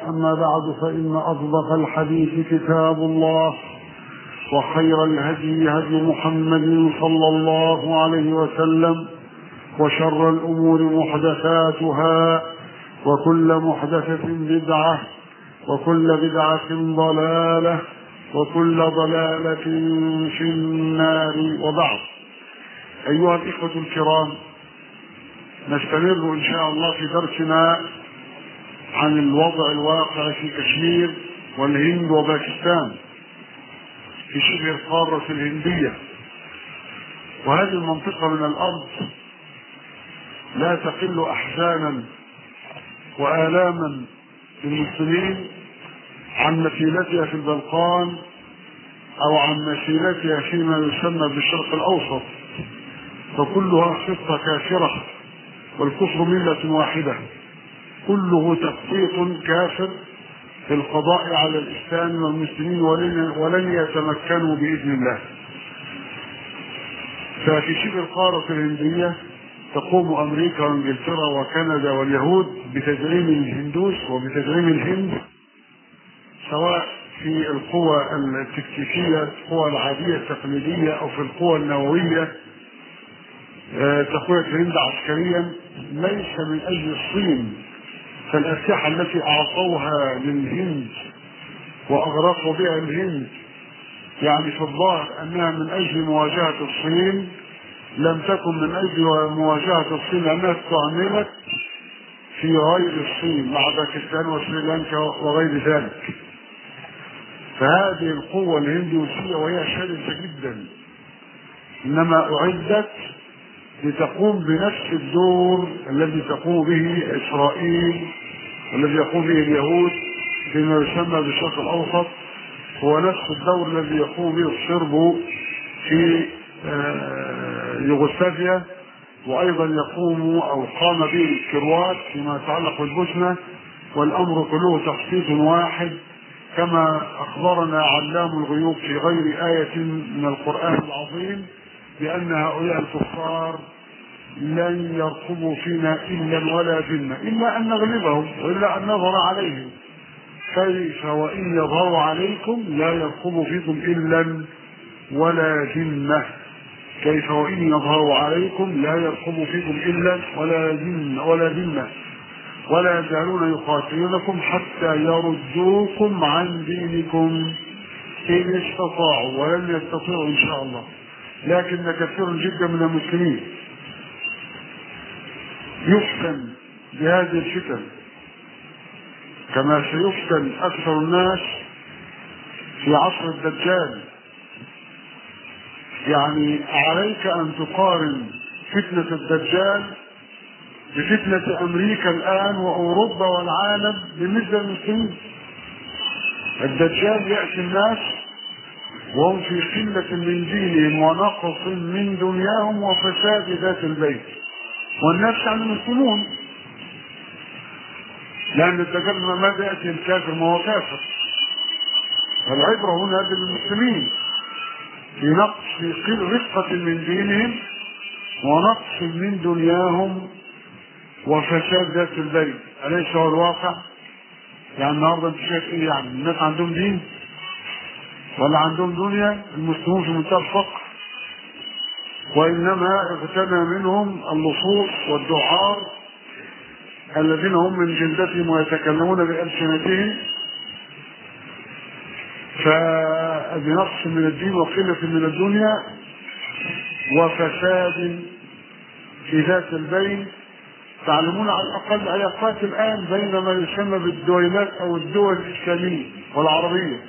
أما بعد فإن أصدق الحديث كتاب الله وخير الهدي هدي محمد صلى الله عليه وسلم وشر الأمور محدثاتها وكل محدثة بدعة وكل بدعة ضلالة وكل ضلالة في النار وبعد أيها الإخوة الكرام نستمر إن شاء الله في درسنا عن الوضع الواقع في كشمير والهند وباكستان في شبه القارة الهندية وهذه المنطقة من الأرض لا تقل أحزانا وآلاما للمسلمين عن مثيلتها في البلقان أو عن مثيلتها فيما يسمى بالشرق الأوسط فكلها خطة كافرة والكفر ملة واحدة كله تخطيط كافر في القضاء على الإسلام والمسلمين ولن, ولن يتمكنوا بإذن الله ففي شبه القارة الهندية تقوم أمريكا وإنجلترا وكندا واليهود بتدعيم الهندوس وبتدعيم الهند سواء في القوى التكتيكية القوى العادية التقليدية أو في القوى النووية تقوية الهند عسكريا ليس من أجل الصين فالأسلحة التي أعطوها للهند وأغرقوا بها الهند يعني في الظاهر أنها من أجل مواجهة الصين لم تكن من أجل مواجهة الصين لأنها استعملت في غير الصين مع باكستان وسريلانكا وغير ذلك فهذه القوة الهندوسية وهي شرسة جدا إنما أعدت لتقوم بنفس الدور الذي تقوم به إسرائيل والذي يقوم به اليهود فيما يسمى بالشرق الأوسط هو نفس الدور الذي يقوم به الصرب في يوغوسلافيا وأيضا يقوم أو قام به الكروات فيما يتعلق بالبوسنة والأمر كله تخطيط واحد كما أخبرنا علام الغيوب في غير آية من القرآن العظيم بأن هؤلاء الكفار لن يرقبوا فينا إلا ولا ذمة إلا أن نغلبهم وإلا أن نظهر عليهم كيف وإن يظهروا عليكم لا يرقبوا فيكم إلا ولا ذمة كيف وإن يظهروا عليكم لا يرقبوا فيكم إلا ولا ذمة ولا ذمة ولا يزالون يقاتلونكم حتى يردوكم عن دينكم إن استطاعوا ولن يستطيعوا إن شاء الله لكن كثير جدا من المسلمين يفتن بهذه الفتن كما سيفتن أكثر الناس في عصر الدجال يعني عليك أن تقارن فتنة الدجال بفتنة أمريكا الآن وأوروبا والعالم بالنسبة للمسلمين الدجال يأتي الناس وهم في قلة من دينهم ونقص من دنياهم وفساد ذات البيت والناس يعلمون لأن الدجال ماذا يأتي الكافر ما هو كافر العبرة هنا بالمسلمين في نقص في رفقة من دينهم ونقص من دنياهم وفساد ذات البيت أليس هو الواقع؟ يعني النهارده أنت شايف إيه يعني؟ الناس عندهم دين؟ ولا عندهم دنيا؟ المسلمون في منتهى الفقر وإنما اغتنى منهم اللصوص والدعار الذين هم من جلدتهم ويتكلمون بألسنتهم فبنقص من الدين وقلة من الدنيا وفساد في ذات البين تعلمون على الأقل علاقات الآن بين ما يسمى بالدويلات أو الدول الإسلامية والعربية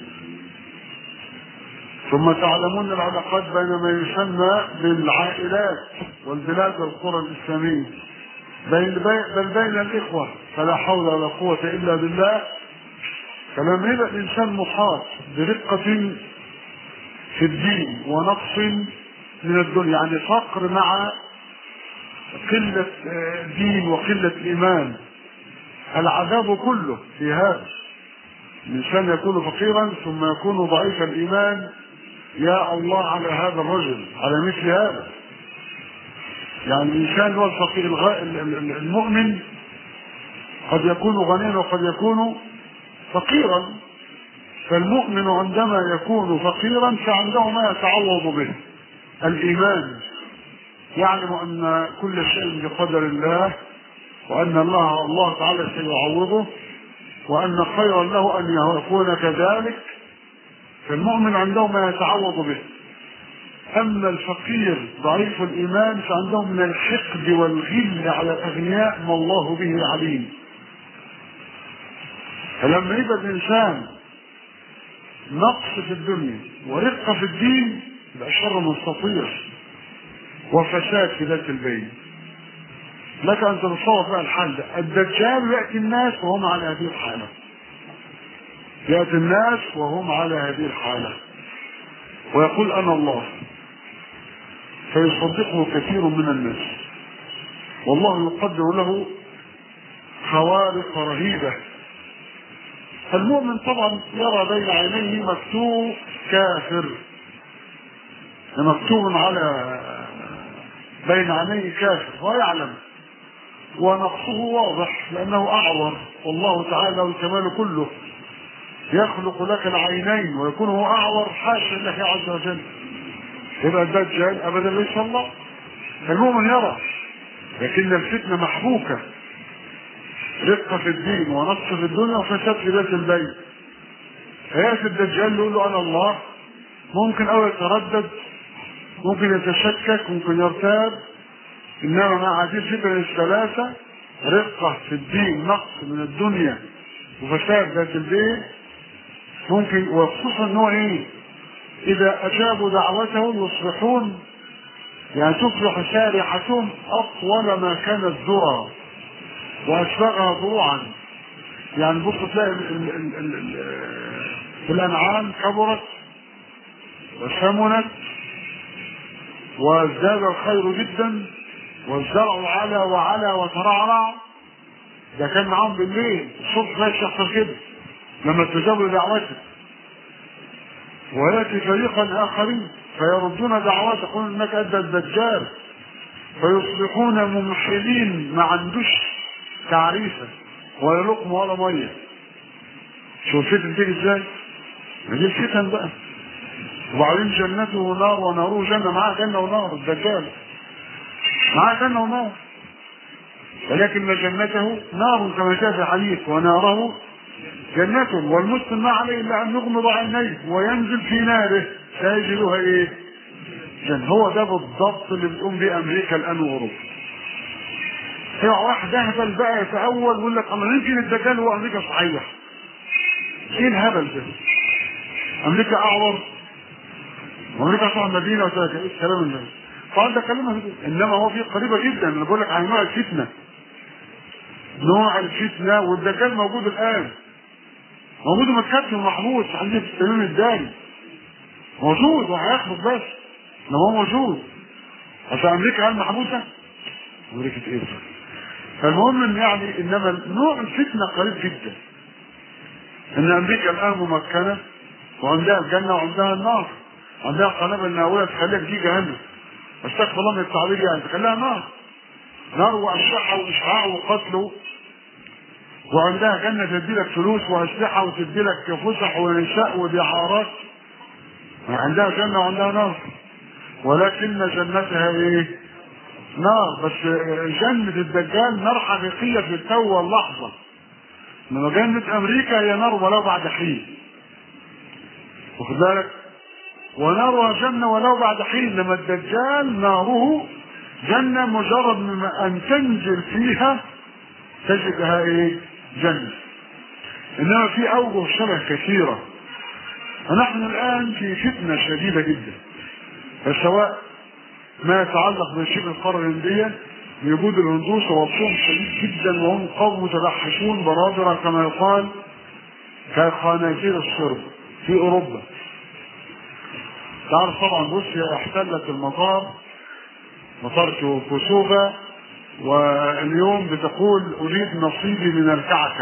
ثم تعلمون العلاقات بين ما يسمى بالعائلات والبلاد والقرى الإسلامية بين بل بين الإخوة فلا حول ولا قوة إلا بالله فلما يبقى الإنسان محاط برقة في الدين ونقص من الدنيا يعني فقر مع قلة دين وقلة إيمان العذاب كله في هذا الإنسان يكون فقيرا ثم يكون ضعيف الإيمان يا الله على هذا الرجل على مثل هذا يعني الإنسان هو الفقير, الغ... المؤمن قد يكون غنيا وقد يكون فقيرا فالمؤمن عندما يكون فقيرا فعنده ما يتعوض به الايمان يعلم ان كل شيء بقدر الله وان الله الله تعالى سيعوضه وان خيرا له ان يكون كذلك فالمؤمن عنده ما يتعوض به اما الفقير ضعيف الايمان فعنده من الحقد والغل على الاغنياء ما الله به عليم فلما يبقى الانسان نقص في الدنيا ورقه في الدين يبقى شر مستطير وفساد في ذات البين لك ان تتصور بقى الحال ده الدجال ياتي الناس وهم على هذه الحاله ياتي الناس وهم على هذه الحاله ويقول انا الله فيصدقه كثير من الناس والله يقدر له خوارق رهيبه فالمؤمن طبعا يرى بين عينيه مكتوب كافر مكتوب على بين عينيه كافر ويعلم ونقصه واضح لانه اعور والله تعالى له الكمال كله يخلق لك العينين ويكون هو اعور حاشا لله عز وجل يبقى الدجال ابدا ليس الله المؤمن يرى لكن الفتنه محبوكه رقه في الدين ونقص في الدنيا وفساد في ذات البيت فياتي الدجال يقول له انا الله ممكن او يتردد ممكن يتشكك ممكن يرتاب انما مع هذه الفتن الثلاثه رقه في الدين نقص من الدنيا وفساد ذات البيت ممكن وخصوصا ان هو ايه اذا اجابوا دعوته يصبحون يعني تصبح سارحتهم اطول ما كانت ذرى واسبغها ضروعا يعني بص تلاقي ال- ال- ال- ال- ال- الانعام كبرت وسمنت وازداد الخير جدا والزرع على وعلى وترعرع ده كان معاهم بالليل الصبح ماشي يحصل كده لما استجابوا لدعوته وياتي فريقا اخرين فيردون دعوات يقولون انك ادى الدجال فيصبحون ممحلين ما عندوش تعريفه ولا لقمه ولا ميه شوف الفتن تيجي ازاي؟ ما دي الفتن بقى وبعدين جنته نار وناره جنه معاه جنه ونار الدجال معاه جنه ونار ولكن جنته نار كما جاء في الحديث وناره جنة والمسلم ما عليه الا ان يغمض عينيه وينزل في ناره سيجدها ايه؟ جنة هو ده بالضبط اللي بتقوم بيه امريكا الان واوروبا. هي واحد اهبل بقى يتأول ويقول لك اما يمكن الدجال هو امريكا صحيح. ايه الهبل ده؟ امريكا اعور وامريكا صاحب مدينه وكذا ايه الكلام ده؟ طبعا ده كلام انما هو في قريبه جدا انا بقول لك عن نوع الفتنه. نوع الفتنه والدجال موجود الان. موجود متكتل محبوس عند التميم الداري موجود وهيخرج بس انما هو موجود عشان امريكا هل محبوسه؟ امريكا ايه؟ فالمهم ان يعني انما نوع الفتنه قريب جدا ان امريكا الان ممكنه وعندها الجنه وعندها النار عندها قنابل نوويه تخليها دي جهنم استغفر الله من التعبير يعني تخليها نار نار واشعه واشعاع وقتل وعندها جنة تدي لك فلوس وأسلحة وتدي لك فسح ونساء ودعارات عندها جنة وعندها نار ولكن جنتها ايه؟ نار بس جنة الدجال نار حقيقية في التو واللحظة انما جنة أمريكا هي نار ولو بعد حين واخد بالك؟ ونارها جنة ولو بعد حين انما الدجال ناره جنة مجرد من أن تنزل فيها تجدها ايه؟ جنة انما في اوجه شبه كثيرة ونحن الان في فتنة شديدة جدا فسواء ما يتعلق بشبه القارة الهندية بوجود الهندوس ووصفهم شديد جدا وهم قوم متبحشون برادرة كما يقال كخنازير الصرب في اوروبا تعرف طبعا روسيا احتلت المطار مطار كوسوفا واليوم بتقول اريد نصيبي من الكعكه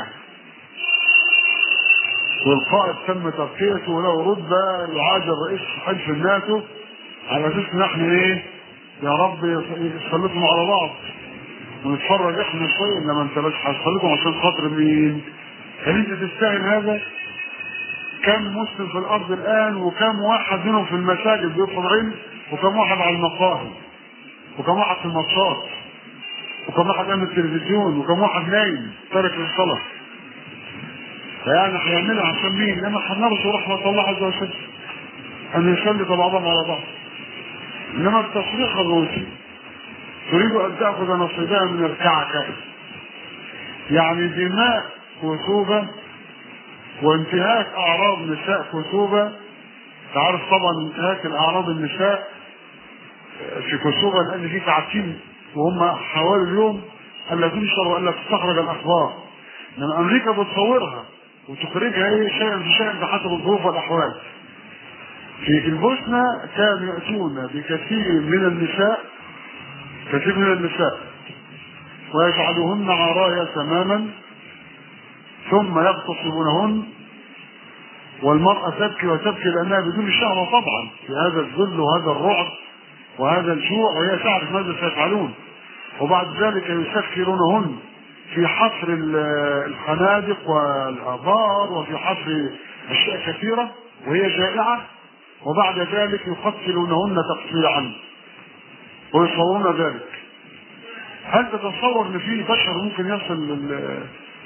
والقائد تم ترقيته وله رتبه يعادل رئيس حلف الناتو على اساس ان احنا ايه يا رب يسلطهم على بعض ونتفرج احنا شويه انما انت بس هتسلطهم عشان خاطر مين؟ هل انت تستاهل هذا؟ كم مسلم في الارض الان وكم واحد منهم في المساجد بيطلب علم وكم واحد على المقاهي وكم واحد في الماتشات وكم واحد امام التلفزيون وكم واحد نايم تارك للصلاه فيعني هيعملها عشان مين؟ لما هنرجو رحمه الله عز وجل ان يسلط بعضهم على بعض انما التصريح الروسي تريد ان تاخذ نصيبها من الكعكه يعني دماء كتوبه وانتهاك اعراض نساء كتوبه تعرف طبعا انتهاك الاعراض النساء في كتوبه لان في تعتيم وهم حوالي اليوم الا تنشر والا تستخرج الاخبار انما امريكا بتصورها وتخرجها ايه شيئا بشيء بحسب الظروف والاحوال في البوسنة كانوا يأتون بكثير من النساء كثير من النساء ويجعلوهن عرايا تماما ثم يغتصبونهن والمرأة تبكي وتبكي لأنها بدون شهوة طبعا في هذا الذل وهذا الرعب وهذا الجوع وهي تعرف ماذا سيفعلون وبعد ذلك يسكرونهن في حفر الخنادق والآبار وفي حفر أشياء كثيرة وهي جائعة وبعد ذلك يقتلونهن تقطيعا ويصورون ذلك هل تتصور ان في بشر ممكن يصل لل...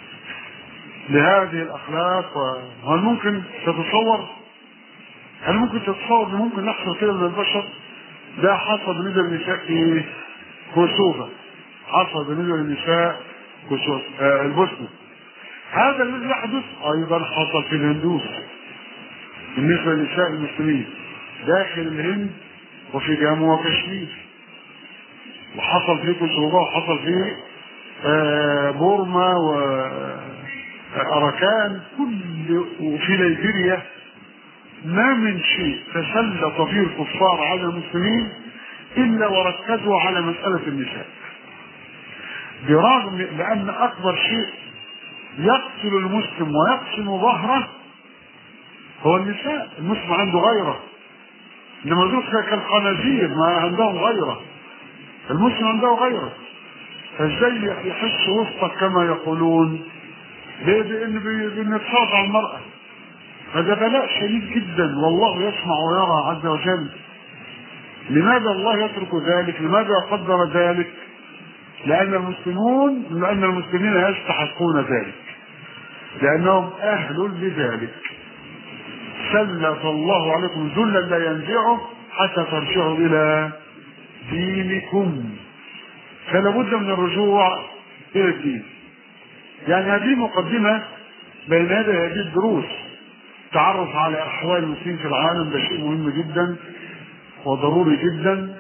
لهذه الاخلاق وهل ممكن تتصور هل ممكن تتصور ان ممكن يحصل كده من البشر ده حصل بالنسبه للنساء في كوسوفا حصل بالنسبه للنساء كوسوفا آه البوسنه هذا الذي يحدث ايضا حصل في الهندوس بالنسبه للنساء المسلمين داخل الهند وفي جامو وكشمير وحصل في كوسوفا وحصل في آه بورما وأراكان كل وفي ليبيريا ما من شيء تسلط فيه الكفار على المسلمين إلا وركزوا على مسألة النساء برغم لأن أكبر شيء يقتل المسلم ويقسم ظهره هو النساء المسلم عنده غيره انما دول كالخنازير ما عندهم غيره المسلم عنده غيره فازاي يحس وسطك كما يقولون ليه بان بنتصاد على المراه هذا بلاء شديد جدا والله يسمع ويرى عز وجل لماذا الله يترك ذلك لماذا قدر ذلك لان المسلمون لان المسلمين يستحقون ذلك لانهم اهل لذلك سلط الله عليكم ذلا لا ينزعه حتى ترجعوا الى دينكم فلا بد من الرجوع الى الدين يعني هذه مقدمة بين هذه هذه الدروس تعرف على احوال المسلمين في العالم ده شيء مهم جدا وضروري جدا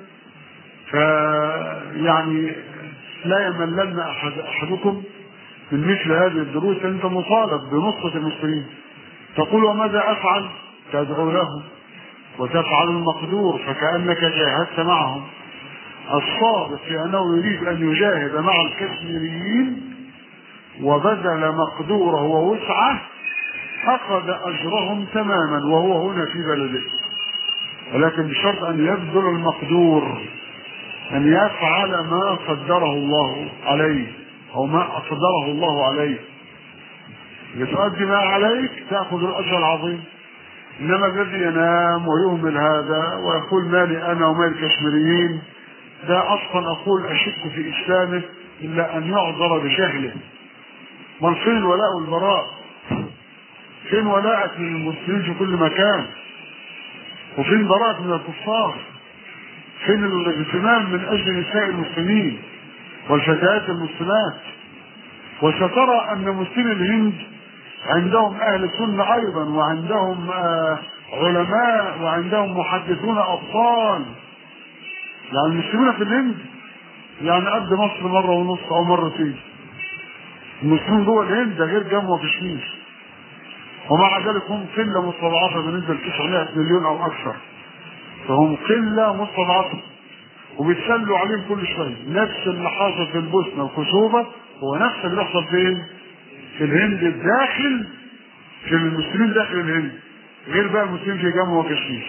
فيعني لا يملن احد احدكم من مثل هذه الدروس انت مطالب بنصرة المسلمين تقول وماذا افعل تدعو لهم وتفعل المقدور فكانك جاهدت معهم الصادق في انه يريد ان يجاهد مع الكشميريين وبذل مقدوره ووسعه اخذ اجرهم تماما وهو هنا في بلده ولكن بشرط ان يبذل المقدور ان يفعل ما قدره الله عليه او ما قدره الله عليه لتؤدي ما عليك تاخذ الاجر العظيم انما الذي ينام ويهمل هذا ويقول مالي انا ومال الكشميريين ده اصلا اقول اشك في اسلامه الا ان يعذر بجهله من فين الولاء والبراء فين ولاءك للمسلمين في كل مكان وفين براءك من الكفار فين الاهتمام من اجل نساء المسلمين والفتيات المسلمات وسترى ان مسلمي الهند عندهم اهل سنه ايضا وعندهم آه علماء وعندهم محدثون ابطال يعني المسلمين في الهند يعني قد مصر مره ونص او مرتين المسلمين جوه الهند ده غير جمع وكشمير ومع ذلك هم قله مستضعفه بالنسبه ل 900 مليون او اكثر فهم قله مستضعفه وبيتسلوا عليهم كل شويه نفس اللي حاصل في البوسنه وكوسوفا هو نفس اللي بيحصل فين؟ في الهند الداخل في المسلمين داخل الهند غير بقى المسلمين في جامعة وكشمير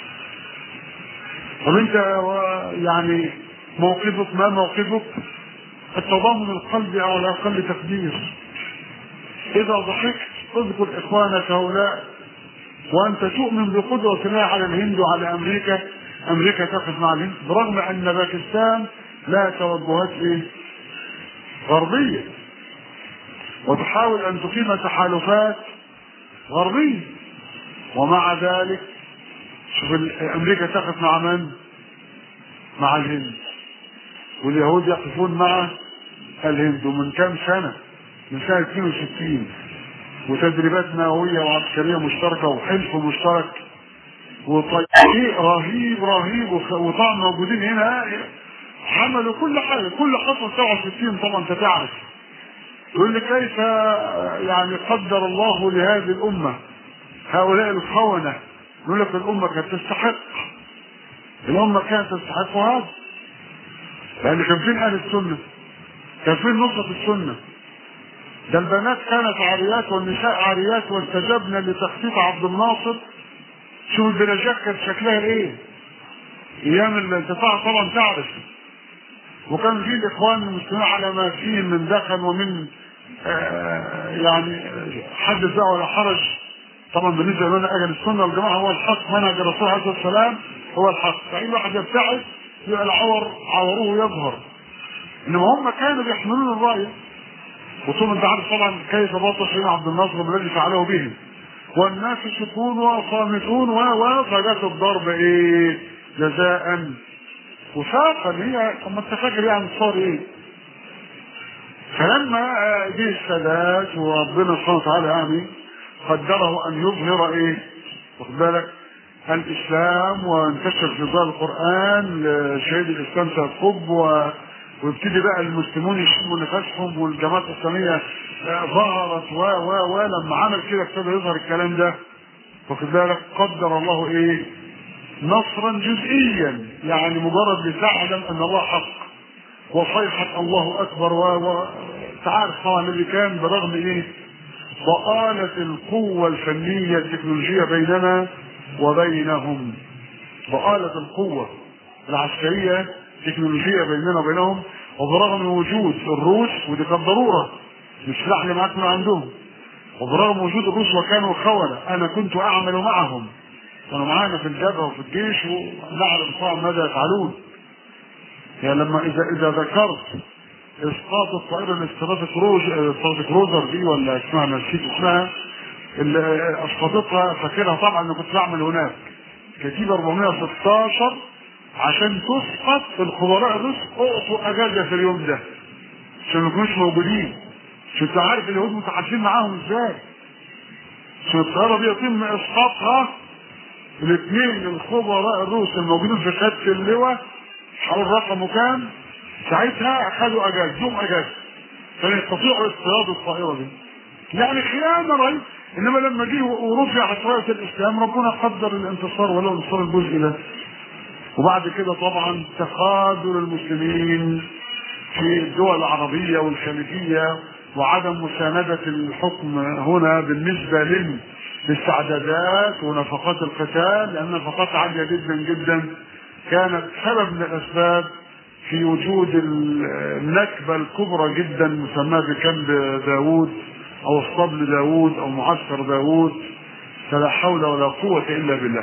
طب انت يعني موقفك ما موقفك التضامن القلبي او على اقل تقدير اذا ضحكت اذكر اخوانك هؤلاء وانت تؤمن بقدرة الله على الهند وعلى امريكا امريكا تقف مع الهند برغم ان باكستان لها توجهات ايه غربية وتحاول ان تقيم تحالفات غربية ومع ذلك شوف امريكا تقف مع من مع الهند واليهود يقفون مع الهند ومن كام سنة من سنة 62 وتدريبات نووية وعسكرية مشتركة وحلف مشترك وطريق رهيب رهيب وطبعا موجودين هنا عملوا كل حاجة كل خطوة 67 طبعا انت تعرف يقول لي كيف يعني قدر الله لهذه الأمة هؤلاء الخونة يقول لك الأمة كانت تستحق الأمة كانت تستحق هذا لأن كان فين أهل السنة كان فين نصرة السنة ده البنات كانت عاريات والنساء عاريات واستجبنا لتخطيط عبد الناصر شوف البلاجات كانت شكلها ايه ايام الانتفاع طبعا تعرف وكان في الاخوان المسلمين على ما فيه من دخن ومن آه يعني حدث بقى ولا حرج طبعا بالنسبه لنا اجل السنه والجماعه هو الحق منهج الرسول عليه الصلاه والسلام هو الحق فاي واحد يبتعد يبقى العور عوره يظهر انما هم كانوا بيحملون الرايه وثم انت عارف طبعا كيف بطش هنا عبد الناصر بالذي فعله بهم والناس يشكون وصامتون و فجت الضرب ايه جزاء وفاقا هي اما انت فاكر يعني صار ايه فلما جه السادات وربنا سبحانه وتعالى يعني قدره ان يظهر ايه واخد بالك الاسلام وانتشر في ظل القران شهيد الاسلام سيقب و... ويبتدي بقى المسلمون يشموا نفسهم والجماعات الاسلاميه ظهرت و و و لما عمل كده ابتدى يظهر الكلام ده واخد بالك قدر الله ايه نصرا جزئيا يعني مجرد لتعلم ان الله حق وصيحة الله اكبر و, و... تعرف طبعا اللي كان برغم ايه ضآلة القوة الفنية التكنولوجية بيننا وبينهم ضآلة القوة العسكرية التكنولوجية بيننا وبينهم وبرغم وجود الروس ودي كانت ضرورة مش سلاح اللي معاك من عندهم وبرغم وجود الروس وكانوا خونة أنا كنت أعمل معهم كانوا معانا في الجبهة وفي الجيش ونعلم طبعا ماذا يفعلون يعني لما إذا إذا ذكرت اسقاط الطائره الاستراتيك روج الاستراتيك روزر دي ولا اسمها نسيت اسمها اللي اسقطتها فاكرها طبعا انا كنت بعمل هناك كتيبه 416 عشان تسقط الخبراء الروس اعطوا اجازه في اليوم ده عشان ما يكونوش موجودين عشان انت عارف اليهود متحالفين معاهم ازاي عشان الطياره دي يتم اسقاطها الاثنين الخبراء الروس الموجودين في خط اللواء حول رقمه كام ساعتها اخذوا اجازه يوم اجازه كان يستطيعوا اصطياد الطائره دي يعني خيانه رهيبه انما لما جه ورفعت رايه الاسلام ربنا قدر الانتصار ولو انتصار الجزء ده وبعد كده طبعا تخاذل المسلمين في الدول العربيه والخليجيه وعدم مساندة الحكم هنا بالنسبة للاستعدادات ونفقات القتال لأن نفقات عالية جدا جدا كانت سبب من الأسباب في وجود النكبة الكبرى جدا مسماة بكامب داوود أو اسطبل داوود أو معسكر داوود فلا حول ولا قوة إلا بالله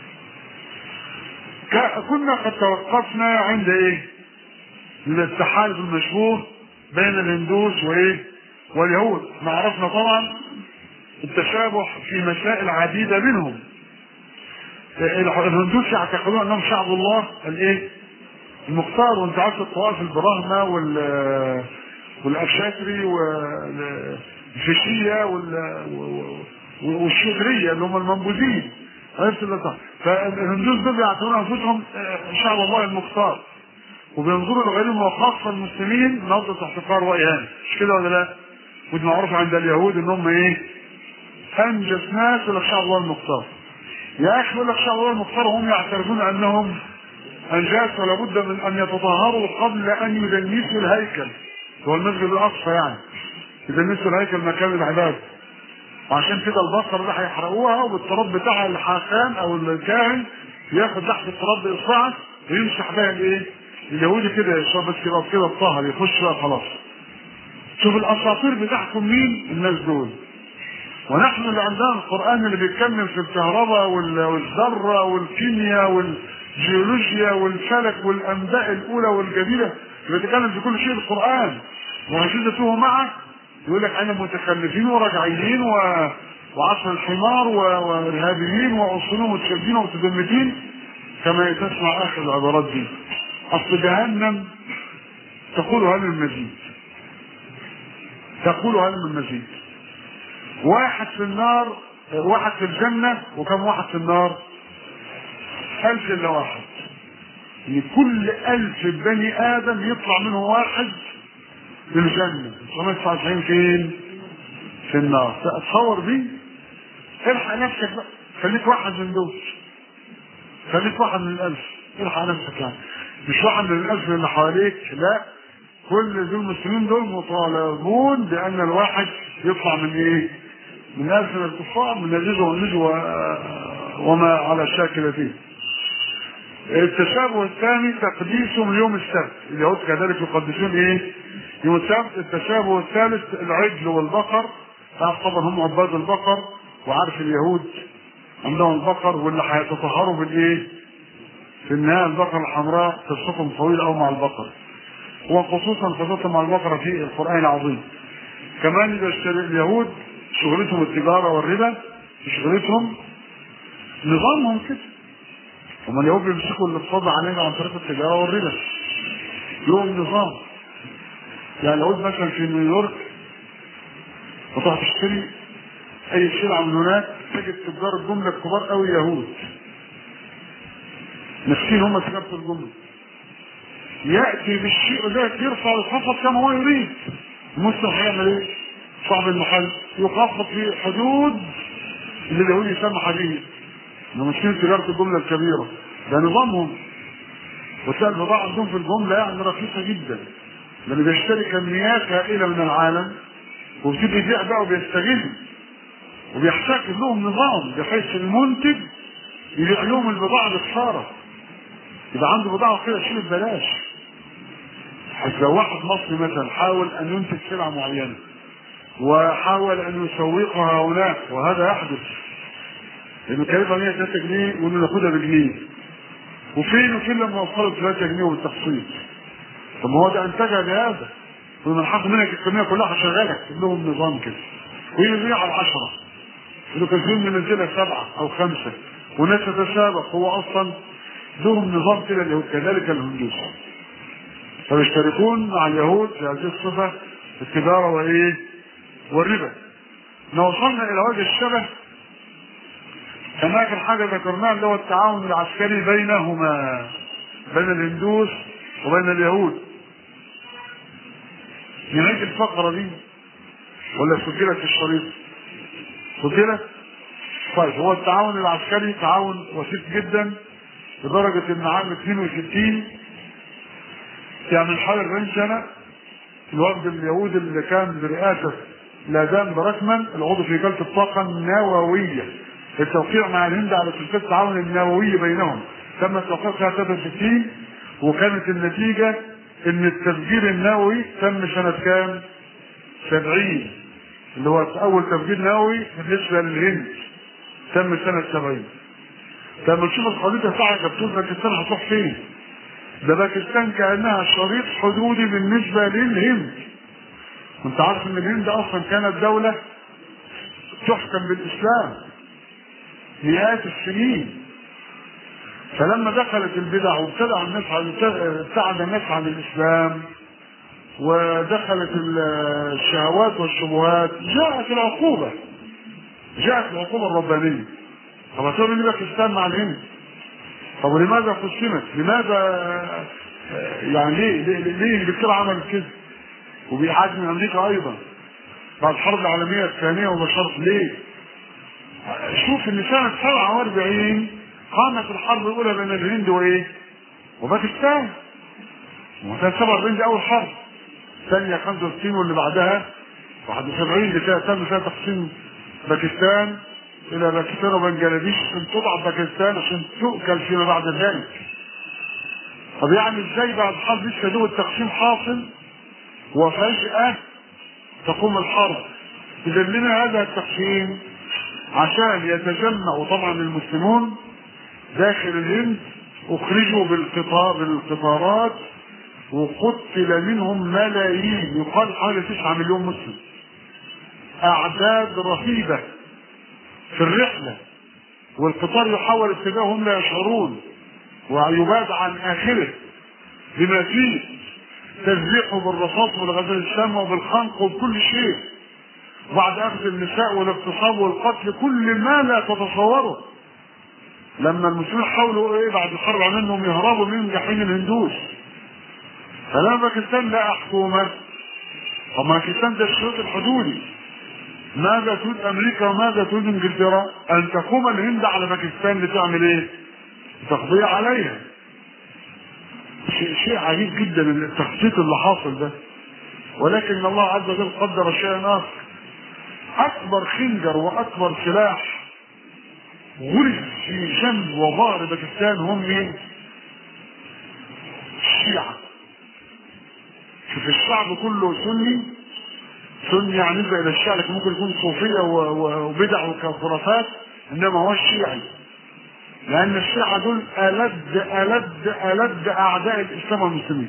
كنا قد توقفنا عند ايه التحالف المشهور بين الهندوس وايه واليهود احنا عرفنا طبعا التشابه في مسائل عديده منهم الهندوس يعتقدون انهم شعب الله الايه المختار وانت عارف الطوائف البراهمه وال والاشاتري والفيشيه وال والشغريه اللي هم المنبوذين عرفت اللي فالهندوس دول بيعتبرون انفسهم شعب الله المختار وبينظروا لغيرهم وخاصه المسلمين نظره احتقار واهانه مش كده ولا لا؟ ودي معروف عند اليهود ان هم ايه؟ انجس ناس يقول لك شعب الله المختار. يا اخي يقول لك شعب الله المختار وهم يعترفون انهم انجاس ولا بد من ان يتطهروا قبل ان يدنسوا الهيكل. هو المسجد الاقصى يعني. يدنسوا الهيكل مكان العباد. وعشان كده البقره اللي هيحرقوها وبالتراب بتاعها الحاكم او الكاهن ياخد تحت التراب باصبعه ويمسح بها الايه؟ اليهودي كده يشرب بس كده كده الطهر يخش بقى خلاص. شوف الاساطير بتاعكم مين الناس دول ونحن اللي عندنا القران اللي بيتكلم في الكهرباء وال- والذره والكيمياء والجيولوجيا والفلك والانباء الاولى والجديده بيتكلم في كل شيء القران وعجزته معه يقول لك انا متخلفين ورجعيين و... وعصر الحمار و... وارهابيين واصولهم متشددين ومتدمتين كما تسمع اخر العبارات دي اصل جهنم تقول هل من مزيد تقول هل من مزيد واحد في النار واحد في الجنة وكم واحد في النار ألف إلا واحد يعني كل ألف بني آدم يطلع منه واحد للجنة 999 فين؟ في النار تصور دي الحق نفسك بقى خليك واحد من دول خليك واحد من الألف الحق نفسك يعني مش واحد من الألف اللي حواليك لا كل دول المسلمين دول مطالبون بأن الواحد يطلع من إيه؟ من ألف من الكفار من النجوى والنجوى وما على شاكلته التشابه الثاني تقديسهم يوم السبت اليهود كذلك يقدسون ايه يوم السبت التشابه الثالث العجل والبقر تعرف طبعا هم عباد البقر وعارف اليهود عندهم البقر واللي هيتطهروا بالايه في النهايه البقره الحمراء قصتهم طويله قوي مع البقر وخصوصا قصتهم مع البقره في القران العظيم كمان إذا اشتري اليهود شغلتهم التجاره والربا شغلتهم نظامهم كده هم اليهود بيمسكوا الاقتصاد علينا عن طريق التجاره والربا لهم نظام يعني اليهود مثلا في نيويورك وتروح تشتري اي سلعه من هناك تجد تجار الجمله الكبار قوي يهود نفسين هم تجاره الجمله ياتي بالشيء ذاك يرفع الخفض كما هو يريد المسلم هيعمل ايه؟ صاحب المحل يخفض في حدود اللي اليهود يسمح به ده مش تجاره الجمله الكبيره ده نظامهم وتلاقي البضاعه عندهم في الجمله يعني رخيصه جدا لان بيشتري كميات هائله من العالم وبتبقى يبيع بقى وبيستغل وبيحتاج لهم نظام بحيث المنتج يبيع لهم البضاعه بخساره يبقى عنده بضاعه كده تشيل ببلاش حيث لو واحد مصري مثلا حاول ان ينتج سلعه معينه وحاول ان يسوقها هناك وهذا يحدث لانه كلفها 100 3 جنيه وانه ناخدها بجنيه وفين وفين لما وصلت 3 جنيه بالتخصيص طب ما هو ده انتجها بهذا ثم نحط منك الكميه كلها هشغلك لهم نظام كده ويبيع على العشره انه كان فيهم منزلها سبعه او خمسه وناس تتسابق هو اصلا لهم نظام كده اليهود كذلك الهندوس فيشتركون مع اليهود في هذه الصفه التجاره وايه؟ والربا. لو وصلنا الى وجه الشبه هناك الحاجه ذكرناها اللي هو التعاون العسكري بينهما بين الهندوس وبين اليهود. نعيد الفقره دي ولا سجلت في الشريط؟ سجلت؟ طيب هو التعاون العسكري تعاون وثيق جدا لدرجة إن عام 62 يعني من حوالي 40 سنة الوفد اليهودي اللي كان برئاسة لادان براكمان العضو في وكالة الطاقة النووية التوقيع مع الهند على سلسلة التعاون النووي بينهم تم التوقيع سنة 63 وكانت النتيجة إن التفجير النووي تم سنة كام؟ 70 اللي هو أول تفجير نووي بالنسبة للهند تم سنة 70 لما تشوف الخريطة بتاعت بتقول باكستان هتروح فين؟ ده باكستان كأنها شريط حدودي بالنسبة للهند. وانت عارف ان الهند اصلا كانت دولة تحكم بالاسلام مئات السنين. فلما دخلت البدع وابتدع الناس عن ابتعد الناس عن الاسلام ودخلت الشهوات والشبهات جاءت العقوبة جاءت العقوبة الربانية طب هتقول لي باكستان مع الهند طب ولماذا قسمت؟ لماذا يعني ليه ليه, ليه انجلترا عملت كده؟ وبإعادة من امريكا ايضا بعد الحرب العالميه الثانيه وبشرط ليه؟ شوف ان سنه 47 قامت الحرب الاولى بين الهند وايه؟ وباكستان وسنه 47 دي اول حرب الثانيه 65 واللي بعدها 71 اللي فيها تم فيها تقسيم باكستان الى باكستان وبنجلاديش عشان تضعف باكستان عشان تؤكل فيما بعد ذلك. طب يعني ازاي بعد حرب لسه دوب التقسيم حاصل وفجأة تقوم الحرب اذا لنا هذا التقسيم عشان يتجمعوا طبعا المسلمون داخل الهند اخرجوا بالقطار بالقطارات وقتل منهم ملايين يقال حوالي 9 مليون مسلم اعداد رهيبه في الرحله والقطار يحول اتجاههم لا يشعرون ويباد عن اخره بما فيه تزريقه بالرصاص والغزال السام وبالخنق وبكل شيء بعد اخذ النساء والاغتصاب والقتل كل ما لا تتصوره لما المسلمين حاولوا ايه بعد الحرب على انهم يهربوا من جحيم الهندوس فلما باكستان لا حكومه طب باكستان ده الشروط الحدودي ماذا تريد امريكا وماذا تريد انجلترا؟ ان تقوم الهند على باكستان لتعمل ايه؟ تقضي عليها. شيء, شيء عجيب جدا التخطيط اللي حاصل ده. ولكن الله عز وجل قدر شيئا اخر. اكبر خنجر واكبر سلاح غرز في جنب وظهر باكستان هم مين؟ الشيعة. شوف الشعب كله سني سني يعني نسبة إلى الشيعة لكن ممكن يكون صوفية وبدع وخرافات إنما هو الشيعي لأن الشيعة دول ألد ألد ألد أعداء الإسلام والمسلمين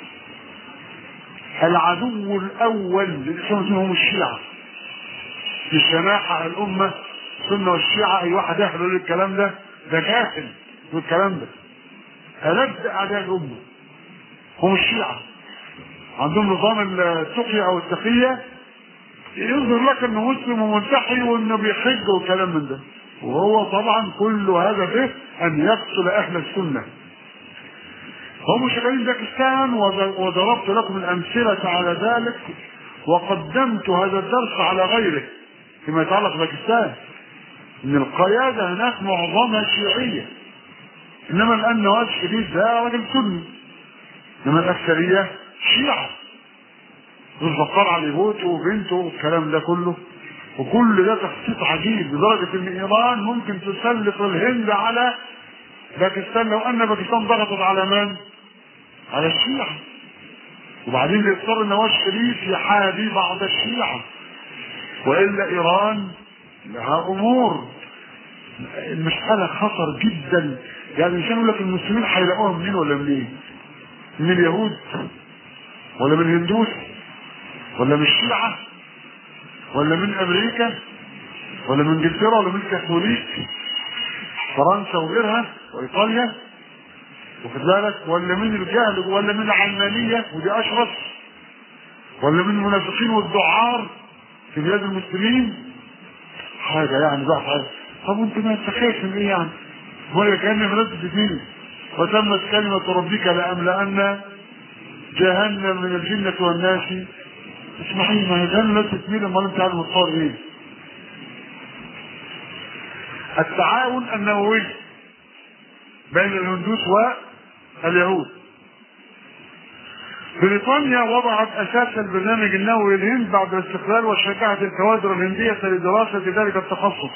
العدو الأول للإسلام والمسلمين هم الشيعة في شناحة الأمة السنة والشيعة أي واحد يحلل الكلام ده ده جاهل والكلام ده ألد أعداء الأمة هم الشيعة عندهم نظام التقية أو التقية يظهر لك انه مسلم وملتحي وانه بيحج وكلام من ده وهو طبعا كل هذا به ان يقتل اهل السنه هم شغالين باكستان وضربت لكم الامثله على ذلك وقدمت هذا الدرس على غيره فيما يتعلق بباكستان ان القياده هناك معظمها شيعيه انما الان نواز شريف ده راجل سني انما الاكثريه شيعه والبقار على بوته وبنته والكلام ده كله وكل ده تخطيط عجيب لدرجة ان ايران ممكن تسلط الهند على باكستان لو ان باكستان ضغطت على من؟ على الشيعة وبعدين يضطر نواز شريف يحابي بعض الشيعة والا ايران لها امور المسألة خطر جدا يعني الانسان يقول لك المسلمين هيلاقوها منين ولا منين؟ من اليهود ولا من الهندوس ولا من الشيعة ولا من امريكا ولا من انجلترا ولا من الكاثوليك فرنسا وغيرها وايطاليا واخد بالك ولا من الجهل ولا من العلمانية ودي اشرف ولا من المنافقين والدعار في بلاد المسلمين حاجة يعني بقى حاجة طب وانت ما خايف من ايه يعني؟ ولا كان بلاد الدين وتمت كلمة ربك لأملأن جهنم من الجنة والناس اسمعي ما هي جهنم لا تتميل امال انت عارف الصار ايه؟ التعاون النووي بين الهندوس واليهود بريطانيا وضعت اساس البرنامج النووي للهند بعد الاستقلال وشجعت الكوادر الهنديه لدراسه ذلك التخصص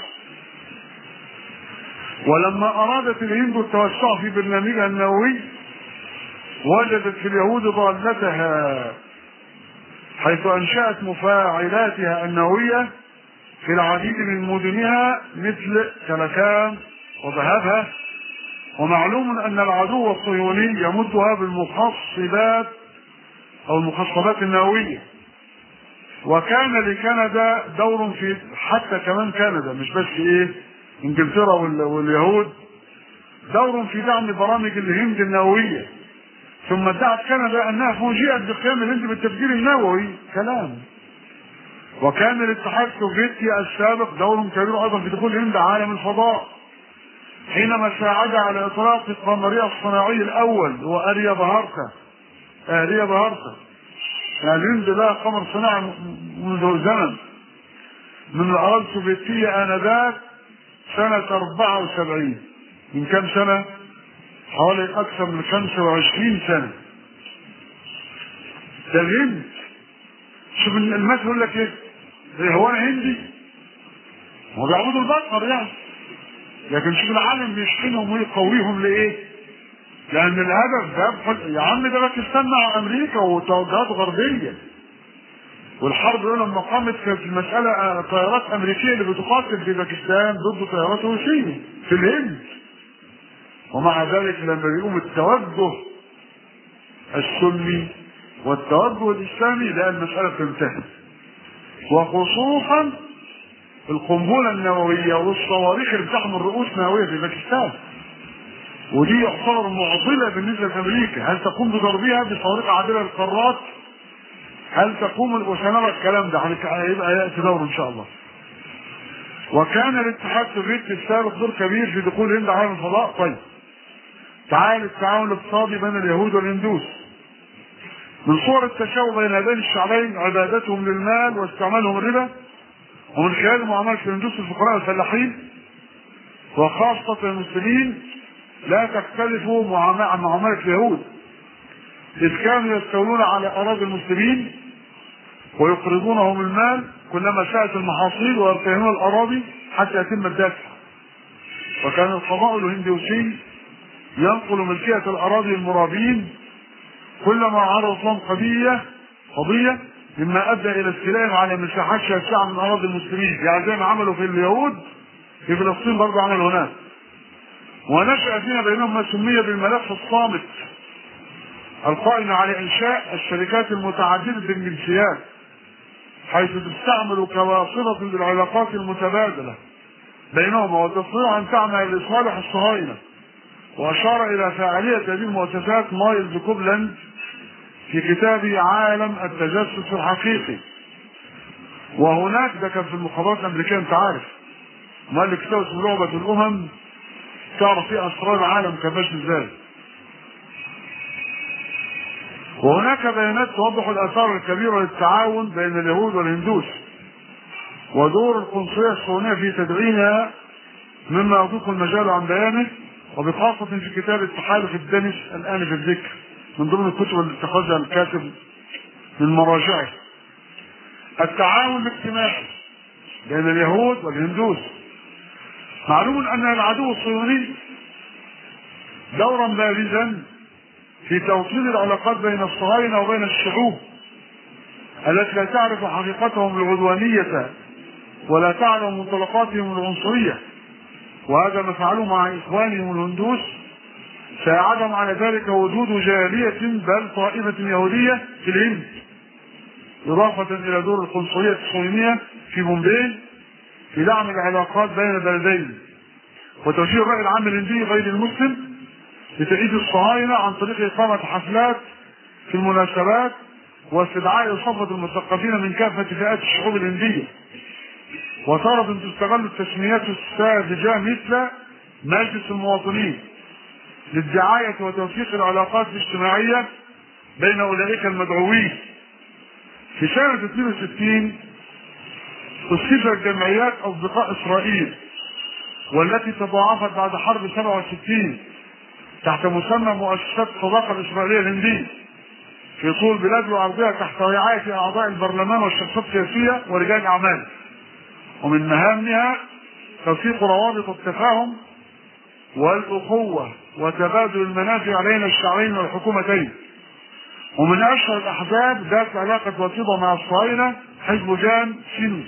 ولما ارادت الهند التوسع في برنامجها النووي وجدت في اليهود ضالتها حيث انشات مفاعلاتها النوويه في العديد من مدنها مثل كلكان وذهبها ومعلوم ان العدو الصهيوني يمدها بالمخصبات او المخصبات النوويه وكان لكندا دور في حتى كمان كندا مش بس ايه انجلترا واليهود دور في دعم برامج الهند النوويه ثم ادعت كندا انها فوجئت بقيام الهند بالتفجير النووي كلام وكان الاتحاد السوفيتي السابق دور كبير ايضا في دخول الهند عالم الفضاء حينما ساعد على اطلاق القمريه الصناعي الاول هو اريا بهارتا اريا بهارتا يعني الهند لها قمر صناعي منذ زمن من الاراضي السوفيتيه انذاك سنه 74 من كم سنه؟ حوالي اكثر من 25 سنه ده الهند شوف المثل يقول لك ايه إيه هو انا هندي هو بيعبدوا البقر يعني لكن شوف العالم بيشحنهم ويقويهم لايه لان الهدف ده بحل... يا عم ده باكستان مع امريكا وتوجهات غربيه والحرب دي لما قامت كانت المسألة آه، طيارات أمريكية اللي بتقاتل في باكستان ضد طيارات روسية في الهند ومع ذلك لما بيقوم التوجه السني والتوجه الإسلامي لا المسألة تنتهي وخصوصا القنبلة النووية والصواريخ اللي بتحمل رؤوس نووية في باكستان ودي يعتبر معضلة بالنسبة لأمريكا هل تقوم بضربها بصواريخ عادلة للقارات هل تقوم وسنرى الكلام ده هيبقى يأتي دور إن شاء الله وكان الاتحاد السوفيتي السابق دور كبير في دخول الهند عالم الفضاء طيب تعال التعاون الاقتصادي بين اليهود والهندوس من صور التشابه بين هذين الشعبين عبادتهم للمال واستعمالهم الربا ومن خلال معاملة الهندوس الفقراء الفلاحين وخاصة المسلمين لا تختلف معاملة عن معاملة اليهود إذ كانوا يستولون على أراضي المسلمين ويقرضونهم المال كلما ساءت المحاصيل ويرتهنون الأراضي حتى يتم الدفع وكان القضاء الهندوسي ينقل ملكية الأراضي المرابين كلما عرضت لهم قضية قضية مما أدى إلى استيلائهم على مساحات شاسعة من أراضي المسلمين يعني زي ما عملوا في اليهود في فلسطين برضه عملوا هناك ونشأ فيما بينهم ما سمي بالملف الصامت القائم على إنشاء الشركات المتعددة الجنسيات حيث تستعمل كواسطة للعلاقات المتبادلة بينهما وتستطيع أن تعمل لصالح الصهاينة وأشار إلى فاعلية هذه المؤسسات مايلز كوبلاند في كتابه عالم التجسس الحقيقي وهناك ده كان في المخابرات الأمريكية أنت عارف مؤلف كتاب اسمه لعبة الأمم تعرف فيه أسرار العالم كان ماشي إزاي وهناك بيانات توضح الآثار الكبيرة للتعاون بين اليهود والهندوس ودور القنصلية الصهيونية في تدعيمها مما يضيق المجال عن بيانه وبخاصة في كتاب التحالف الدنس الآن في الذكر من ضمن الكتب اللي اتخذها الكاتب من مراجعه التعاون الاجتماعي بين اليهود والهندوس معلوم أن العدو الصهيوني دورا بارزا في توطيد العلاقات بين الصهاينة وبين الشعوب التي لا تعرف حقيقتهم العدوانية ولا تعلم منطلقاتهم العنصرية وهذا ما فعلوه مع إخوانهم الهندوس ساعدهم على ذلك وجود جالية بل طائفة يهودية في الهند إضافة إلى دور القنصلية الصهيونية في بومبي في دعم العلاقات بين البلدين وتوجيه الرأي العام الهندي غير المسلم لتأييد الصهاينة عن طريق إقامة حفلات في المناسبات واستدعاء صفة المثقفين من كافة فئات الشعوب الهندية وتارة تستغل التسميات الساذجة مثل مجلس المواطنين للدعاية وتوثيق العلاقات الاجتماعية بين أولئك المدعوين في سنة 62 أسست جمعيات أصدقاء إسرائيل والتي تضاعفت بعد حرب 67 تحت مسمى مؤسسات الصداقة الإسرائيلية الهندية في طول بلاد وعرضها تحت رعاية أعضاء البرلمان والشخصيات السياسية ورجال أعمال ومن مهامها توثيق روابط التفاهم والأخوة وتبادل المنافع بين الشعبين والحكومتين ومن أشهر الأحزاب ذات علاقة وطيدة مع الصهاينة حزب جان سين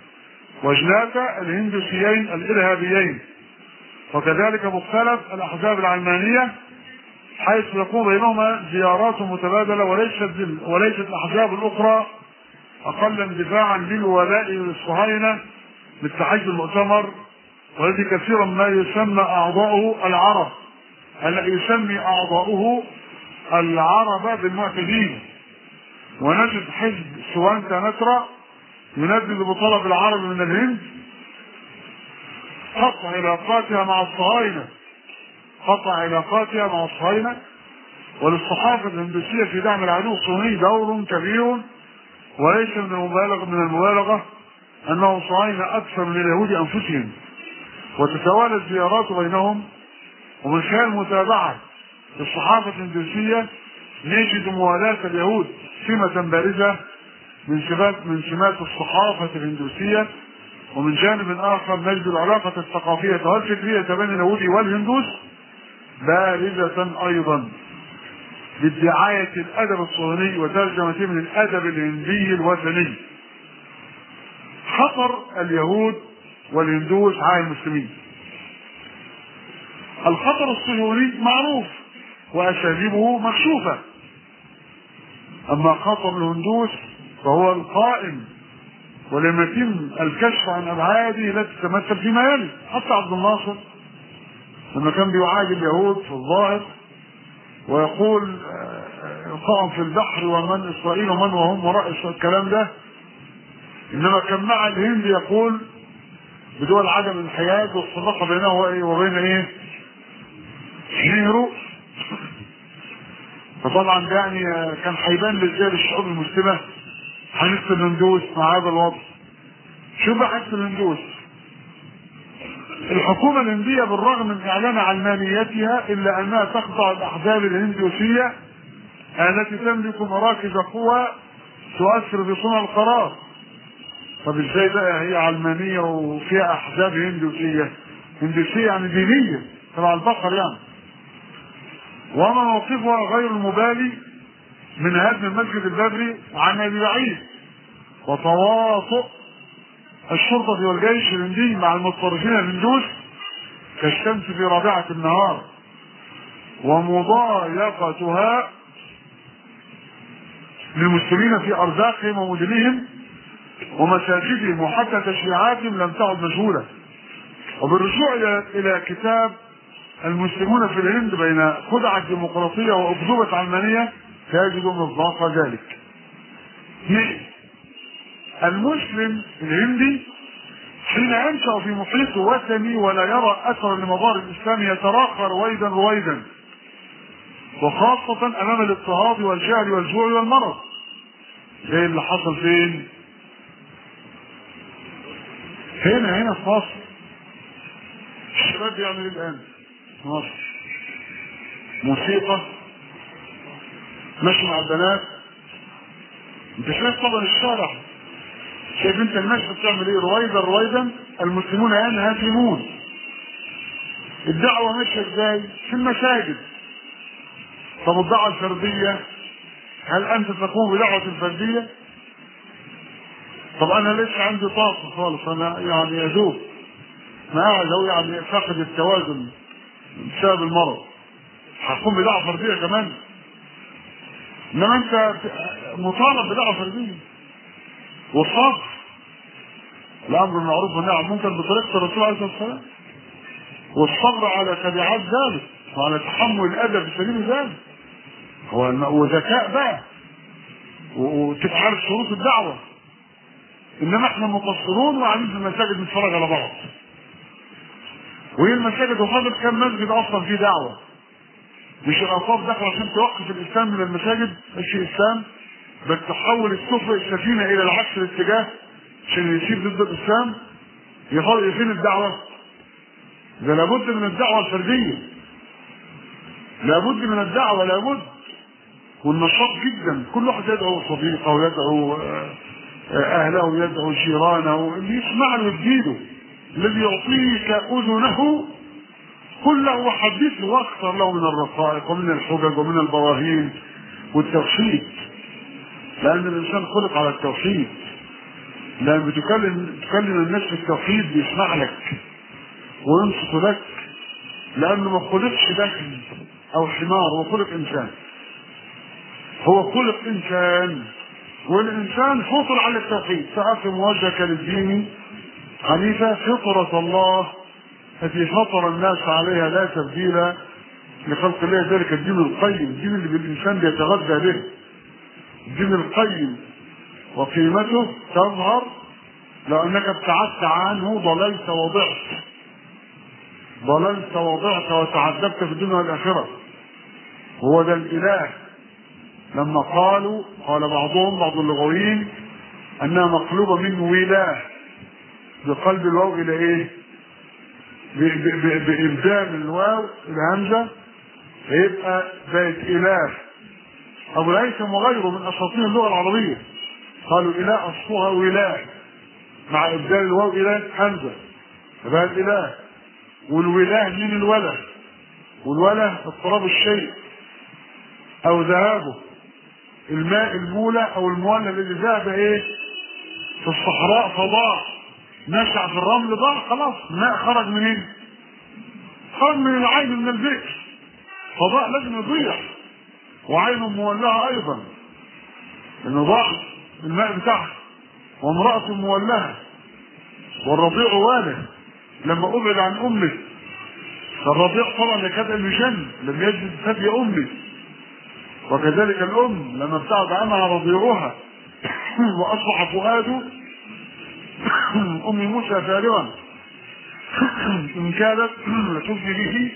وجناتا الهندوسيين الإرهابيين وكذلك مختلف الأحزاب العلمانية حيث يقوم بينهما زيارات متبادلة وليست وليست الأحزاب الأخرى أقل اندفاعا للولاء للصهاينة بالتحيز المؤتمر والذي كثيرا ما يسمى أعضاؤه العرب الذي يسمي أعضاؤه العرب بالمعتدين ونجد حزب سوانتا نترا يندد بطلب العرب من الهند قطع علاقاتها مع الصهاينة قطع علاقاتها مع الصهاينة وللصحافة الهندوسية في دعم العدو الصهيوني دور كبير وليس من المبالغة من المبالغة أنه صهاينة أكثر من اليهود أنفسهم وتتوالى الزيارات بينهم ومن خلال متابعة الصحافة الهندوسية نجد موالاة اليهود سمة بارزة من سمات من سمات الصحافة الهندوسية ومن جانب آخر نجد العلاقة الثقافية والفكرية بين اليهود والهندوس بارزة أيضا بدعاية الأدب الصهيوني وترجمته من الأدب الهندي الوثني خطر اليهود والهندوس على المسلمين الخطر الصهيوني معروف وأساليبه مكشوفة أما خطر الهندوس فهو القائم ولم يتم الكشف عن أبعاده التي تتمثل فيما يلي حتى عبد الناصر لما كان بيعادي اليهود في الظاهر ويقول القائم في البحر ومن إسرائيل ومن وهم وراء الكلام ده إنما كان مع الهند يقول بدول عدم الحياد والصداقة بينه وبين إيه؟ نهرو فطبعا ده يعني كان هيبان لرجال الشعوب المسلمه هنكتب الهندوس مع هذا الوضع شوف بقى حته الهندوس الحكومة الهندية بالرغم من إعلان علمانيتها إلا أنها تخضع الأحزاب الهندوسية التي تملك مراكز قوى تؤثر في صنع القرار. طب ازاي بقى هي علمانية وفيها أحزاب هندوسية؟ هندوسية يعني دينية تبع البقر يعني. وما موقفها غير المبالي من هدم المسجد البدري عن ابي بعيد وتواطؤ الشرطة والجيش الهندي مع المتطرفين الهندوس كالشمس في رابعة النهار ومضايقتها للمسلمين في أرزاقهم ومدنهم ومساجدهم وحتى تشريعاتهم لم تعد مجهولة وبالرجوع إلى إلى كتاب المسلمون في الهند بين خدعة ديمقراطية وأكذوبة علمانية تجد مصداق ذلك. اثنين المسلم الهندي حين ينشأ في محيط وثني ولا يرى أثر لمظاهر الإسلام يتراخى رويدا رويدا وخاصة أمام الاضطهاد والجهل والجوع والمرض زي اللي حصل فين؟ هنا هنا في مصر الشباب بيعمل ايه الآن؟ في مصر موسيقى ماشي مع البنات انت شايف طبعا الشارع شايف انت المشي بتعمل ايه رويدا رويدا المسلمون ينهزمون الدعوة ماشية ازاي؟ في المساجد طب الدعوة الفردية هل انت تقوم بدعوة الفردية؟ طب انا لسه عندي طاقة خالص انا يعني يدوب ما قاعد اهو يعني فاقد التوازن بسبب المرض هقوم بدعوة فردية كمان انما انت مطالب بدعوة فردية والصبر الامر بالمعروف والنهي عن المنكر بطريقة الرسول عليه الصلاة والسلام والصبر على تبعات ذلك وعلى تحمل الاذى في سبيل ذلك هو وذكاء بقى وتبقى عارف شروط الدعوة انما احنا مقصرون وقاعدين في المساجد نتفرج على بعض وهي المساجد وحاضر كم مسجد اصلا فيه دعوه مش الانصار داخل عشان توقف الاسلام من المساجد مش الاسلام بل تحول السفن السفينه الى العكس الاتجاه عشان يسير ضد الاسلام يفضل فين الدعوه؟ ده لابد من الدعوه الفرديه لابد من الدعوه لابد والنشاط جدا كل واحد يدعو صديقه ويدعو اهله ويدعو جيرانه اللي يسمع له يديله الذي يعطيك اذنه قل له وحدثه واكثر له من الرقائق ومن الحجج ومن البراهين والتوحيد لان الانسان خلق على التوحيد لان بتكلم تكلم الناس في التوحيد بيسمع لك وينصت لك لانه ما خلقش داخل او حمار هو خلق انسان هو خلق انسان والانسان فطر على التوحيد فاقم وجهك للدين حنيفه فطره الله التي فطر الناس عليها لا تبديل لخلق الله ذلك الدين القيم الدين اللي بالانسان بيتغذى به الدين القيم وقيمته تظهر لو انك ابتعدت عنه ضللت وضعت ضللت وضعت وتعذبت في الدنيا والاخره هو ده الاله لما قالوا قال بعضهم بعض اللغويين انها مقلوبه من ولاة بقلب الواو الى ايه؟ بإبدال الواو الهمزة فيبقى بقت إله أبو الهيثم وغيره من أساطين اللغة العربية قالوا إله أصلها ولاة مع إبدال الواو إله همزة فبقى الإله والولاة من الوله والوله اضطراب الشيء او ذهابه الماء المولى او المولى الذي ذهب ايه في الصحراء فضاع نشع في الرمل ضاع خلاص الماء خرج منين خرج من العين من البئر فضاع لازم يضيع وعين مولعة ايضا انه ضاع الماء بتاعها وامرأة مولعة والرضيع والد لما ابعد عن امه فالرضيع طبعا يكاد ان يجن لم يجد ثدي امه وكذلك الام لما ابتعد عنها رضيعها واصبح فؤاد ام موسى فارغا ان كانت لتبدي به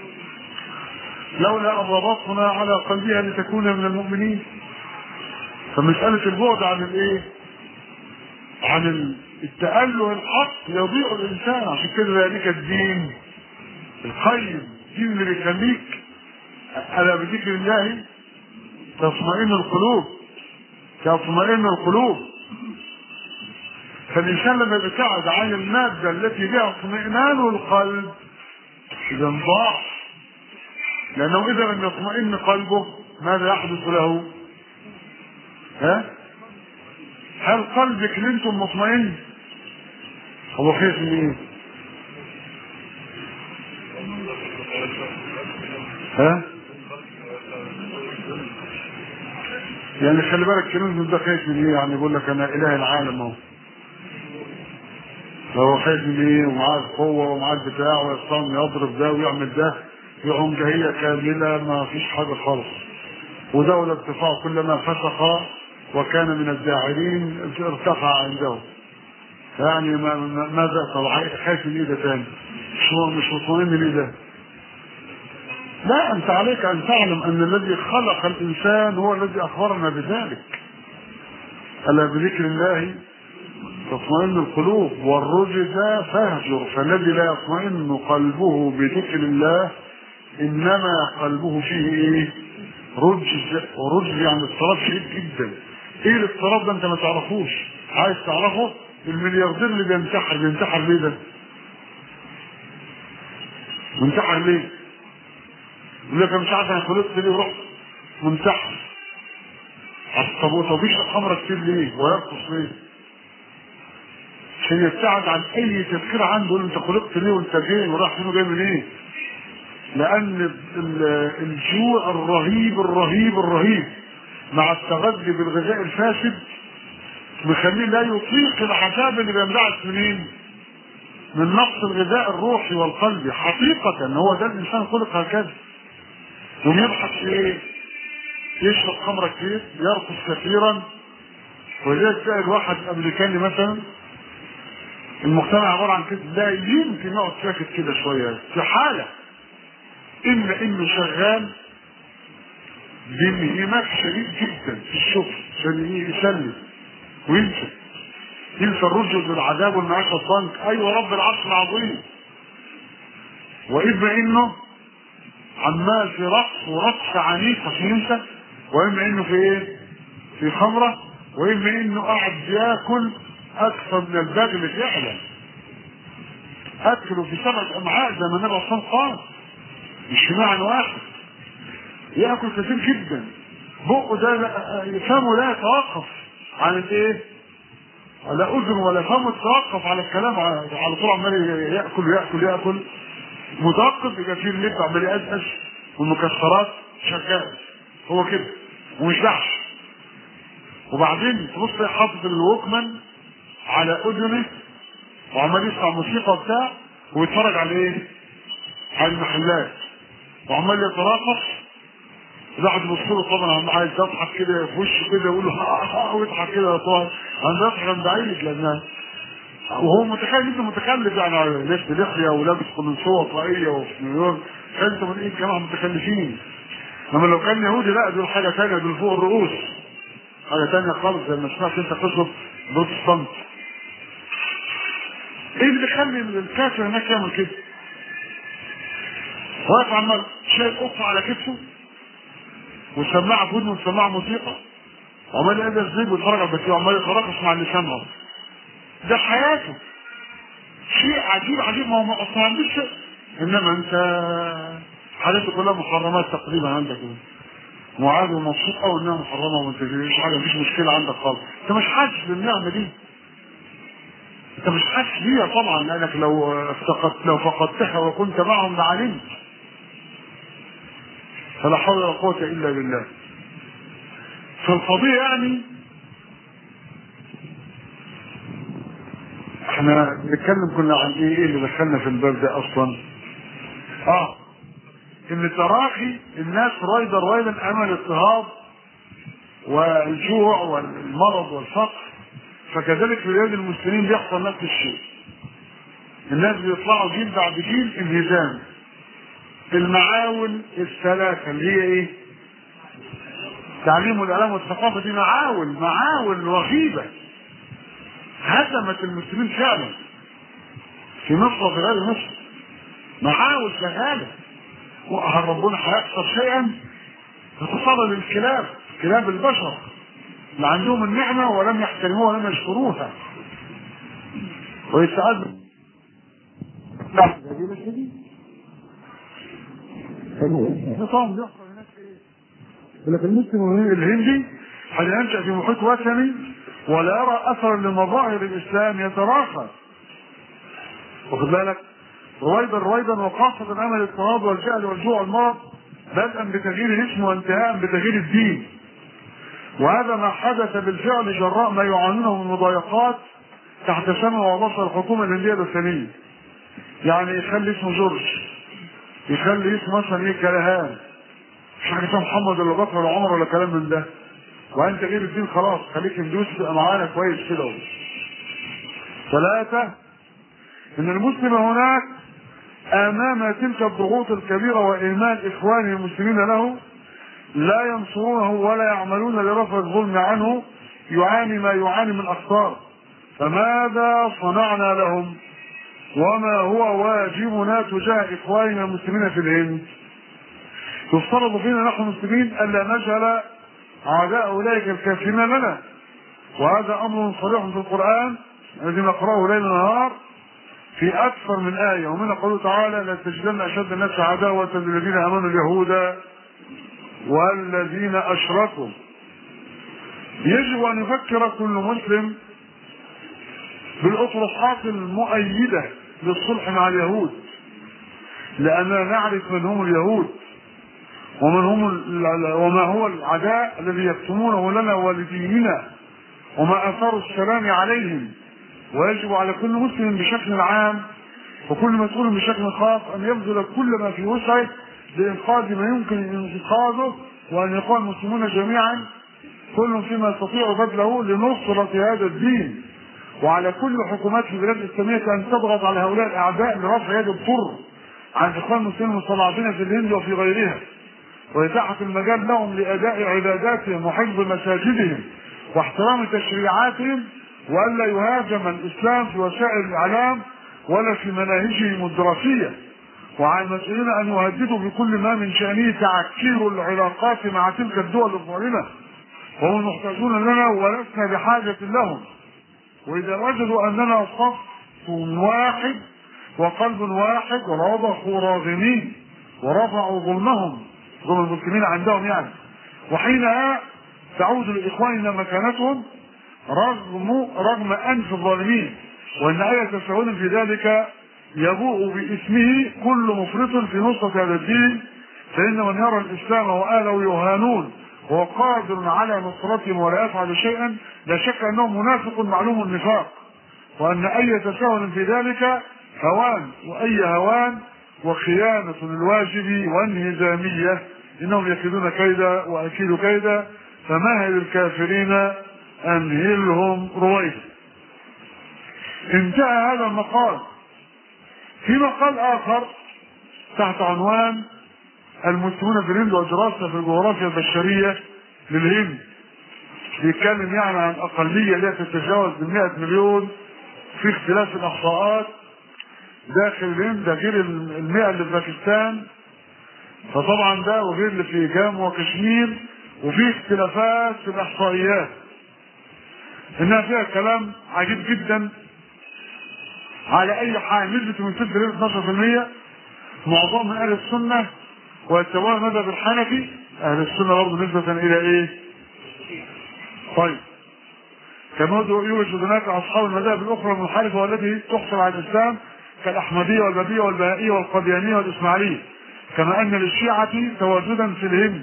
لولا ان ربطنا على قلبها لتكون من المؤمنين فمسألة البعد عن الايه؟ عن التأله الحق يضيع الإنسان عشان كده ذلك الدين القيم الدين اللي بيخليك ألا بذكر الله تطمئن القلوب تطمئن القلوب فالإنسان لما يبتعد عن المادة التي بها اطمئنان القلب إذا ضاع لأنه إذا لم يطمئن قلبه ماذا يحدث له؟ ها؟ هل قلبك انتم مطمئن؟ هو خايف من ايه؟ ها؟ يعني خلي بالك كلمة ده خايف من ايه؟ يعني يقول لك انا اله العالم اهو. فهو خايف من ايه؟ ومعاه القوة ومعاه البتاع ويستطيع يضرب ده ويعمل ده يقوم جاهية كاملة ما فيش حاجة خالص. ودولة ارتفاع كلما فسق وكان من الزاعرين ارتفع عنده. يعني ما ماذا طبعا خايف من ايه ده تاني؟ مش هو مش مطمئن ليه ده؟ لا انت عليك ان تعلم ان الذي خلق الانسان هو الذي اخبرنا بذلك الا بذكر الله تطمئن القلوب والرجز فاهجر فالذي لا يطمئن قلبه بذكر الله انما قلبه فيه ايه رجز ورجز يعني اضطراب شديد جدا ايه الاضطراب ده انت ما تعرفوش عايز تعرفه الملياردير اللي بينتحر بينتحر ليه ده منتحر ليه يقول لك انا مش عارف انا خلصت ليه ورحت منتحر طب طب يشرب خمره كتير ليه ويرقص ليه عشان يبتعد عن اي تفكير عنده يقول انت خلقت ليه وانت فين وراح فين وجاي منين إيه؟ لان الجوع الرهيب الرهيب الرهيب مع التغذي بالغذاء الفاسد مخليه لا يطيق العذاب اللي بينبعث منين؟ من نقص الغذاء الروحي والقلبي حقيقة هو ده الإنسان خلق هكذا ويبحث في ايه؟ يشرب خمرة كتير يرقص كثيرا ولذلك تلاقي الواحد الامريكاني مثلا المجتمع عبارة عن كده لا يمكن يقعد ساكت كده شوية في حالة إما إنه شغال بانهماك شديد جدا في الشغل عشان يسلم وينسى ينسى الرجل بالعذاب والمعاش الضنك ايوه رب العرش العظيم واما انه عمال في رقص ورقص عنيف عشان ينسى واما انه في ايه؟ في خمره واما انه قاعد بياكل اكثر من البغل فعلا اكله في سبعة امعاء زي ما النبي صلى الله عليه وسلم قال مش في معنى واحد ياكل كثير جدا بقه ده لا فمه لا يتوقف عن الايه؟ لا اذن ولا فم تتوقف على الكلام على طول عمال ياكل وياكل ياكل متوقف يبقى فيه اللب عمال يقزقز والمكسرات شغال هو كده ومش دعش وبعدين تبص حاطط الوكمان على اذنه وعمال يسمع موسيقى وبتاع ويتفرج على ايه؟ على المحلات وعمال يتراقص الواحد يبص له طبعا عم عايز يضحك كده في وشه كده يقول له ها ها ويضحك كده يا طاهر انا بضحك عند بعيد لان وهو متخيل انت متخلف يعني لابس لحيه ولابس قميصيه طاقيه وفي نيويورك انت من ايه جماعه متخلفين انما لو كان يهودي لا دول حاجه ثانيه دول فوق الرؤوس حاجه ثانيه خالص زي ما سمعت انت قصه بروتستانت ايه اللي بيخلي الكافر هناك يعمل كده؟ واقف عمال شايل قطه على كتفه وسماعه في ودنه وسماعه موسيقى وعمال يقدر الزيب ويتفرج على البكيه وعمال يتراقص مع اللسان ده حياته شيء عجيب عجيب ما هو ما اصلا ما عندوش انما انت حالته كلها محرمات تقريبا عندك وعادي ومبسوط قوي انها محرمه وما تجريش حاجه مفيش مشكله عندك خالص انت مش حاسس بالنعمه دي انت مش حاسس بيها طبعا لانك لو افتقدت لو فقدتها وكنت معهم لعلمت فلا حول ولا قوه الا بالله فالقضيه يعني احنا بنتكلم كنا عن ايه ايه اللي دخلنا في الباب ده اصلا اه ان تراخي الناس رايدا رايدا امام الاضطهاد والجوع والمرض والفقر فكذلك في بلاد المسلمين بيحصل نفس الشيء الناس بيطلعوا جيل بعد جيل انهزام المعاون الثلاثه اللي هي ايه تعليم والاعلام والثقافه دي معاون معاون رهيبه هزمت المسلمين فعلا في مصر وفي غير مصر معاول شغاله وهل ربنا هيكسر شيئا فتصل للكلاب كلاب البشر اللي عندهم النعمة ولم يحترموها ولم يشكروها ويستعد نظام بيحصل هناك ايه؟ يقول لك المسلم الهندي هينشأ في محيط وثني ولا يرى اثرا لمظاهر الاسلام يتراخى واخد بالك رويدا رويدا وخاصة امل الاضطهاد والجهل والجوع والمرض بدءا بتغيير الاسم وانتهاء بتغيير الدين وهذا ما حدث بالفعل جراء ما يعانونه من مضايقات تحت سمع وبصر الحكومة الهندية الوثنية يعني يخلي اسمه جورج يخلي اسمه مثلا ايه كلهان مش حاجة اسمها محمد ولا بكر ولا عمر ولا كلام من ده وانت غير الدين خلاص خليك هندوس تبقى معانا كويس كده ثلاثة ان المسلم هناك امام تلك الضغوط الكبيرة واهمال اخوانه المسلمين له لا ينصرونه ولا يعملون لرفع الظلم عنه يعاني ما يعاني من اخطار فماذا صنعنا لهم وما هو واجبنا تجاه اخواننا المسلمين في الهند يفترض فينا نحن المسلمين الا نجهل اعداء اولئك الكافرين لنا وهذا امر صريح في القران الذي نقراه ليل نهار في اكثر من ايه ومنها قوله تعالى لا تجدن اشد الناس عداوه للذين امنوا اليهود والذين اشركوا يجب ان يفكر كل مسلم بالاطروحات المؤيده للصلح مع اليهود لاننا نعرف من هم اليهود ومن هم وما هو العداء الذي يكتمونه لنا ولديننا وما اثار السلام عليهم ويجب على كل مسلم بشكل عام وكل مسؤول بشكل خاص ان يبذل كل ما في وسعه لانقاذ ما يمكن انقاذه وان يقوم المسلمون جميعا كل فيما يستطيع بذله لنصرة هذا الدين وعلى كل حكومات البلاد الاسلاميه ان تضغط على هؤلاء الاعداء لرفع يد الضر عن اخوان المسلمين المستضعفين في الهند وفي غيرها وإتاحة المجال لهم لأداء عباداتهم وحفظ مساجدهم واحترام تشريعاتهم وألا يهاجم الإسلام في وسائل الإعلام ولا في مناهجهم الدراسية وعلى المسؤولين أن يهددوا بكل ما من شأنه تعكير العلاقات مع تلك الدول الظالمة وهم محتاجون لنا ولسنا بحاجة لهم وإذا وجدوا أننا صف واحد وقلب واحد رضخوا راغمين ورفعوا ظلمهم ظلم المسلمين عندهم يعني وحينها تعود لإخواننا مكانتهم رغم رغم أنف الظالمين وأن آية تساؤل في ذلك يبوء باسمه كل مفرط في نصرة هذا الدين فإن من يرى الإسلام وآله يهانون وهو قادر على نصرتهم ولا يفعل شيئا لا شك أنه منافق معلوم النفاق وأن أي تساهل في ذلك هوان وأي هوان وخيانة الواجب وانهزامية إنهم يكيدون كيدا وأكيد كيدا فمهل الكافرين أمهلهم رويدا انتهى هذا المقال في مقال آخر تحت عنوان المسلمون في الهند ودراسة في الجغرافيا البشرية للهند بيتكلم يعني عن أقلية لا تتجاوز ب 100 مليون في اختلاف الإحصاءات داخل الهند ده غير المئة اللي في باكستان فطبعا ده وغير اللي في جامو وكشمير وفي اختلافات في الاحصائيات انها فيها كلام عجيب جدا على اي حال نسبة من 6 ل 12% معظم من اهل السنة ويتبعون المذهب الحنفي اهل السنه برضه نسبه الى ايه؟ طيب كما يوجد هناك اصحاب المذاهب الاخرى المنحرفه والتي تحصل على الاسلام كالاحمديه والبابيه والبهائيه والقديانيه والاسماعيليه كما ان للشيعه تواجدا في الهند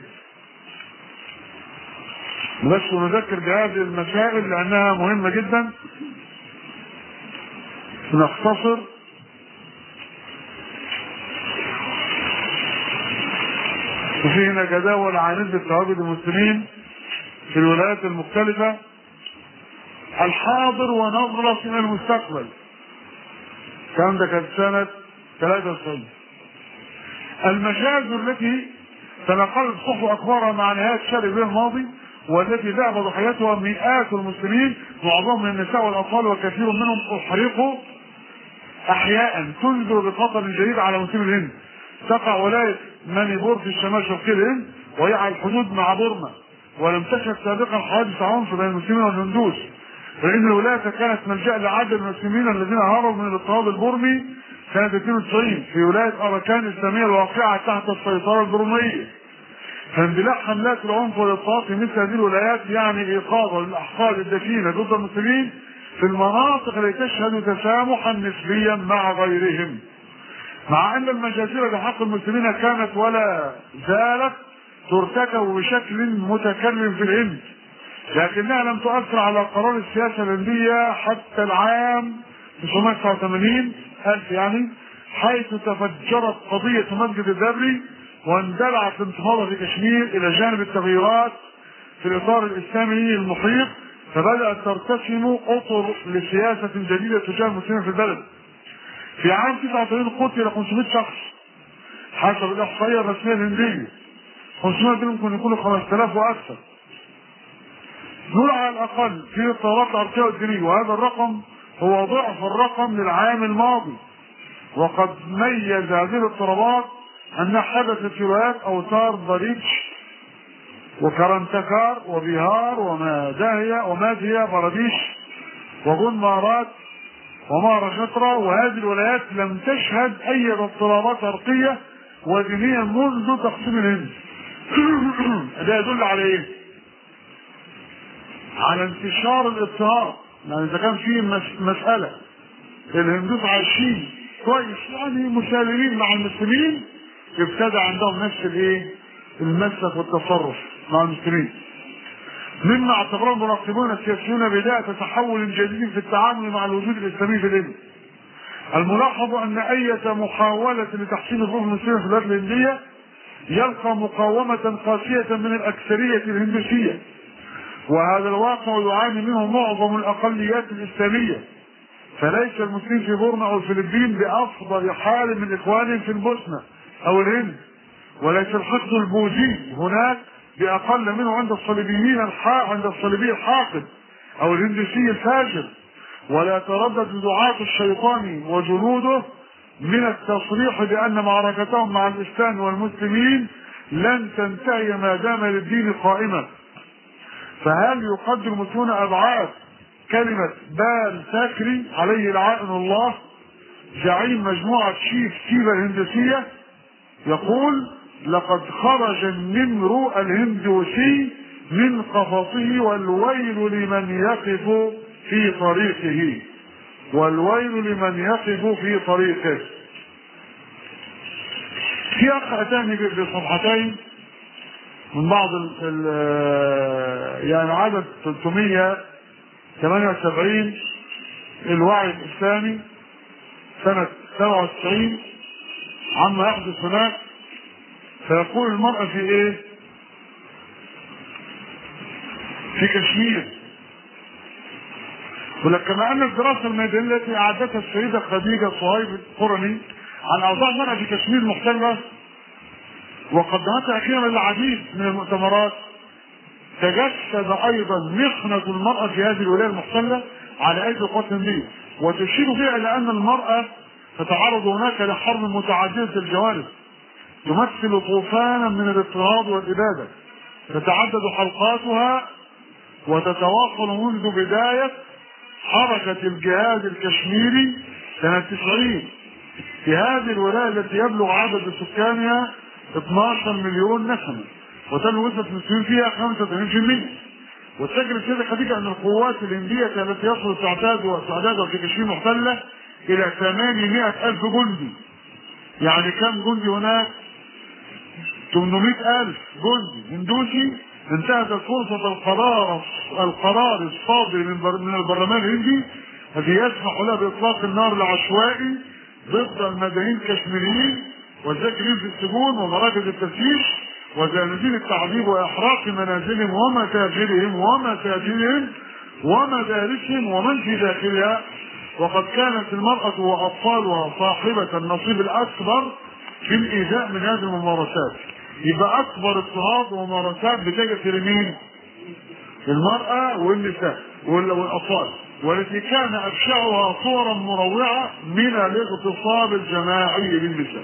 بس نذكر بهذه المسائل لانها مهمه جدا نختصر وفي هنا جداول عن نسبة تواجد المسلمين في الولايات المختلفة الحاضر ونظرة إلى المستقبل الكلام ده كانت سنة 93 المشاهد التي تنقلت صحف أخبارها مع نهاية شهر ابريل الماضي والتي ذهب ضحيتها مئات المسلمين معظمهم من النساء والأطفال وكثير منهم أحرقوا أحياء تنذر بخطر جديد على مسلمي الهند تقع ولاية مانيبور في الشمال شرقي الهند وهي على الحدود مع بورما ولم تشهد سابقا حوادث عنف بين المسلمين والهندوس فإن الولاية كانت ملجأ لعدد المسلمين الذين هربوا من الاضطهاد البرمي سنة 92 في ولاية أراكان الإسلامية الواقعة تحت السيطرة البرمية. فاندلاع حملات العنف والاضطهاد في مثل هذه الولايات يعني إيقاظا للأحقاد الدفينة ضد المسلمين في المناطق التي تشهد تسامحا نسبيا مع غيرهم. مع أن المجازر بحق المسلمين كانت ولا زالت ترتكب بشكل متكرر في الهند لكنها لم تؤثر على قرار السياسة الهندية حتى العام 1989 ألف يعني حيث تفجرت قضية مسجد الدبري واندلعت الانتفاضة في كشمير إلى جانب التغييرات في الإطار الإسلامي المحيط فبدأت ترتسم أطر لسياسة جديدة تجاه المسلمين في البلد. في عام 89 قتل 500 شخص حسب الإحصائية الرسمية الهندية. 500 دول ممكن يكونوا 5000 وأكثر. دول على الأقل في اضطرابات الأرضية والدينية وهذا الرقم هو ضعف الرقم للعام الماضي. وقد ميز هذه الاضطرابات أنها حدثت في ولايات أوتار ضريتش وكرنتكار وبيهار ومادهية ومادهية برديش وغنمارات ومهرشترا وهذه الولايات لم تشهد أي اضطرابات أرقية ودينية منذ تقسيم الهند. ده يدل على إيه؟ على انتشار الاضطهاد، يعني إذا كان في مس- مسألة الهندوس عايشين كويس يعني مسالمين مع المسلمين ابتدى عندهم نفس الايه؟ المسلك والتصرف مع المسلمين. مما اعتبره المراقبون السياسيون بداية تحول جديد في التعامل مع الوجود الاسلامي في الهند. الملاحظ ان اية محاولة لتحسين الظروف المسلمة في البلاد الهندية يلقى مقاومة قاسية من الاكثرية الهندوسية. وهذا الواقع يعاني منه معظم الاقليات الاسلامية. فليس المسلمين في بورما او الفلبين بافضل حال من اخوانهم في البوسنه او الهند وليس الحقد البوذي هناك باقل منه عند الصليبيين الحا عند الصليبي الحاقد او الهندوسي الفاجر ولا يتردد دعاة الشيطان وجنوده من التصريح بان معركتهم مع الاسلام والمسلمين لن تنتهي ما دام للدين قائما فهل يقدر المسلمون ابعاد كلمة بال ساكري عليه لعائن الله زعيم مجموعة شيف سيبا الهندسية يقول لقد خرج النمر الهندوسي من قفصه والويل لمن يقف في طريقه والويل لمن يقف في طريقه في اخ اتاني بصفحتين من بعض ال ال يعني عدد 300 78 الوعي الإسلامي سنة 97 عما يحدث هناك فيقول المرأة في إيه؟ في كشمير ولك كما أن الدراسة الميدانية التي أعدتها السيدة خديجة صهيب القرني عن أوضاع المرأة في كشمير محتلة وقدمتها أخيرا العديد من المؤتمرات تجسد ايضا محنة المرأة في هذه الولاية المحتلة على ايدي القوات الهندية وتشير فيها الى ان المرأة تتعرض هناك لحرب متعددة الجوانب تمثل طوفانا من الاضطهاد والابادة تتعدد حلقاتها وتتواصل منذ بداية حركة الجهاد الكشميري سنة 90 في هذه الولاية التي يبلغ عدد سكانها 12 مليون نسمة وتم وصلت المسلمين فيها 85% وتسجل السيدة خديجة أن القوات الهندية التي يصل تعتاد وتعدادها في كشمير محتلة إلى 800 ألف جندي يعني كم جندي هناك 800 ألف جندي هندوسي انتهت الفرصة القرار القرار الصادر من, بر... من البرلمان الهندي الذي يسمح له بإطلاق النار العشوائي ضد المدنيين الكشميريين والذاكرين في السجون ومراكز التفتيش وزنازين التعذيب وإحراق منازلهم ومتاجرهم ومساجدهم ومدارسهم ومن في داخلها وقد كانت المرأة وأطفالها صاحبة النصيب الأكبر في الإيذاء من هذه الممارسات يبقى أكبر اضطهاد وممارسات بتجد لمين؟ المرأة والنساء والأطفال والتي كان أبشعها صورا مروعة من الاغتصاب الجماعي للنساء.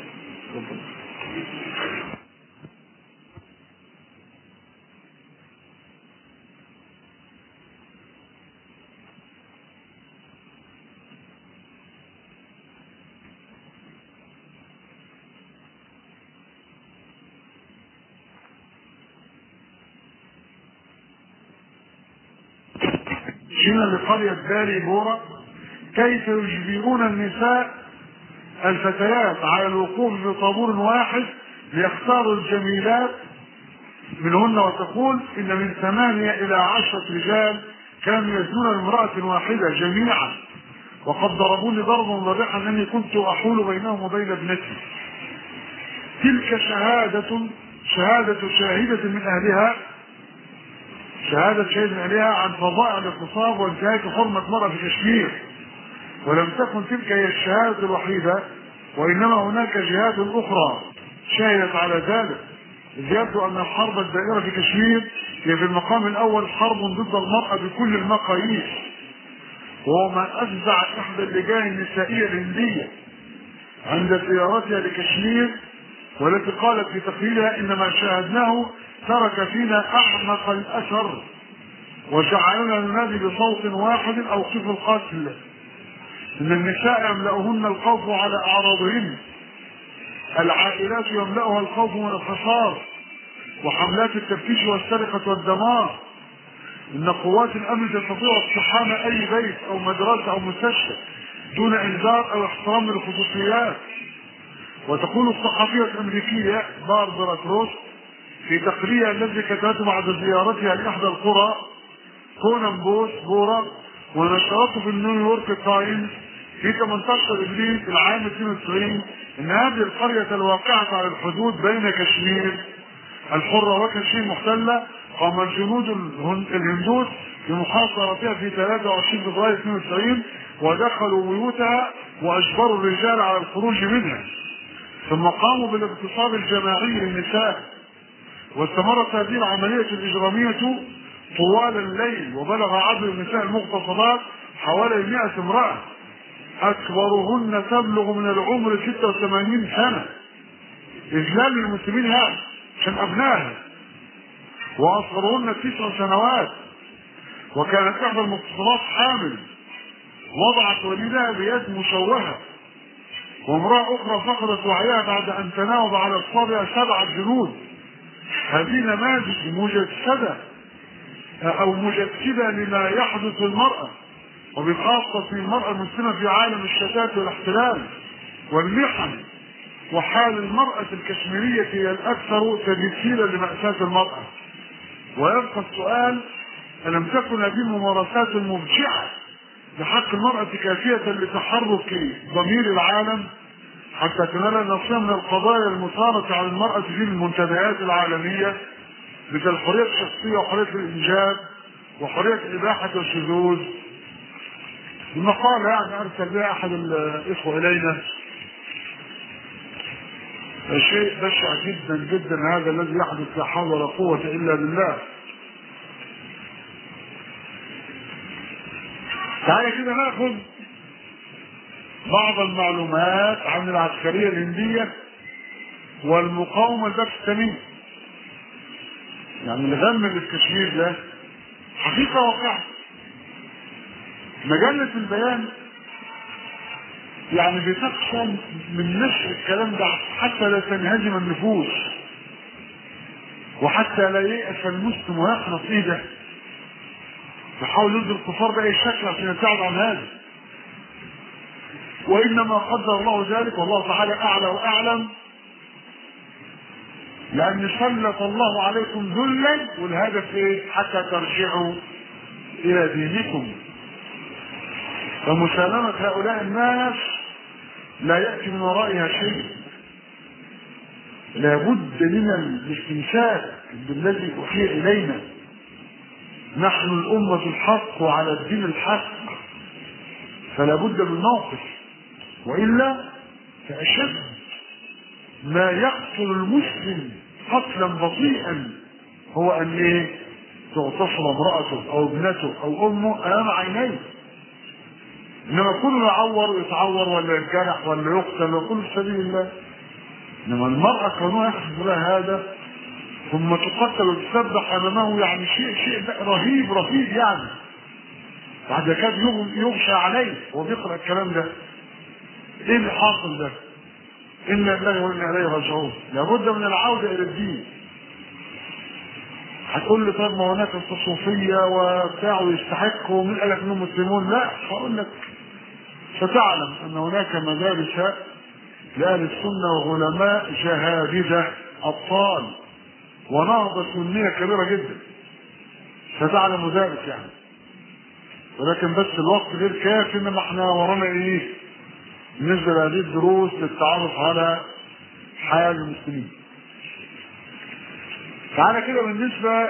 هنا لقرية باري بورا كيف يجبرون النساء الفتيات على الوقوف في طابور واحد ليختاروا الجميلات منهن وتقول ان من ثمانية الى عشرة رجال كانوا يزنون امرأة واحدة جميعا وقد ضربوني ضربا ضريحا اني كنت احول بينهم وبين ابنتي تلك شهادة شهادة شاهدة من اهلها شهادة شهيد من أهلها عن فضائع الاغتصاب وانتهاك حرمة المرأة في كشمير ولم تكن تلك هي الشهادة الوحيدة وإنما هناك جهات أخرى شهدت على ذلك إذ يبدو أن الحرب الدائرة في كشمير هي في المقام الأول حرب ضد المرأة بكل المقاييس وهو ما أفزع إحدى اللجان النسائية الهندية عند زيارتها لكشمير والتي قالت في تقريرها إن ما شاهدناه ترك فينا اعمق الاثر وجعلنا ننادي بصوت واحد اوقفوا القتل ان النساء يملأهن الخوف على اعراضهن العائلات يملأها الخوف من الحصار وحملات التفتيش والسرقة والدمار ان قوات الامن تستطيع اقتحام اي بيت او مدرسة او مستشفى دون انذار او احترام للخصوصيات وتقول الصحفية الامريكية باربرا كروس في تقرير الذي كتبته بعد زيارتها لاحدى القرى كونان بوس بورا ونشرته في نيويورك تايمز في 18 ابريل العام 92 ان هذه القريه الواقعه على الحدود بين كشمير الحره وكشمير محتله قام الجنود الهندوس بمحاصرتها في 23 فبراير 92 ودخلوا بيوتها واجبروا الرجال على الخروج منها ثم قاموا بالاغتصاب الجماعي للنساء واستمرت هذه العملية الإجرامية طوال الليل وبلغ عدد النساء المغتصبات حوالي 100 امرأة أكبرهن تبلغ من العمر 86 سنة إذلال المسلمين هذا عشان أبنائها وأصغرهن تسع سنوات وكانت إحدى المغتصبات حامل وضعت وليدها بيد مشوهة وامرأة أخرى فقدت وعيها بعد أن تناوب على أصابعها سبعة جنود هذه نماذج مجسدة أو مجسدة لما يحدث للمرأة وبخاصة المرأة المسلمة في عالم الشتات والاحتلال والمحن وحال المرأة الكشميرية هي الأكثر تجسيدا لمأساة المرأة ويبقى السؤال ألم تكن هذه الممارسات المبشعة بحق المرأة كافية لتحرك ضمير العالم حتى تنال نصيبا من القضايا المثارة على المرأة في المنتديات العالمية مثل الحرية الشخصية وحرية الإنجاب وحرية الإباحة والشذوذ المقالة يعني أرسل بها أحد الإخوة إلينا شيء بشع جدا جدا هذا الذي يحدث لا حول ولا قوة إلا بالله تعالى كده ناخذ بعض المعلومات عن العسكرية الهندية والمقاومة الباكستانية يعني الغم اللي في كشمير ده حقيقة واقعة مجلة البيان يعني بتخشى من نشر الكلام ده حتى لا تنهزم النفوس وحتى لا ييأس المسلم ويخلص ايده يحاول يرضي الكفار بأي شكل عشان يبتعد عن هذا وإنما قدر الله ذلك والله تعالى أعلى وأعلم لأن سلط الله عليكم ذلا والهدف إيه؟ حتى ترجعوا إلى دينكم فمسالمة هؤلاء الناس لا يأتي من ورائها شيء لابد من الاستمساك بالذي أوحي إلينا نحن الأمة الحق وعلى الدين الحق فلا بد من موقف وإلا فأشد ما يقتل المسلم قتلا بطيئا هو أن إيه تغتصب امرأته أو ابنته أو أمه أمام عينيه إنما كل يعور يتعور ولا يتجرح ولا يقتل وكل في سبيل الله إنما المرأة كانوا يحدث لها هذا ثم تقتل وتسبح أمامه يعني شيء شيء رهيب رهيب يعني بعد كاد يغشى عليه وهو بيقرأ الكلام ده ايه اللي حاصل ده؟ انا لله وانا اليه راجعون لابد من العوده الى الدين هتقول لي طب ما هناك الصوفيه وبتاع ويستحقوا ومين قال لك انهم مسلمون؟ لا هقول لك ستعلم ان هناك مدارس لاهل السنه وعلماء جهابذه ابطال ونهضه سنيه كبيره جدا ستعلم ذلك يعني ولكن بس الوقت غير كافي انما احنا ورانا ايه؟ بالنسبه لهذه الدروس للتعرف على حياه المسلمين. تعالى كده بالنسبه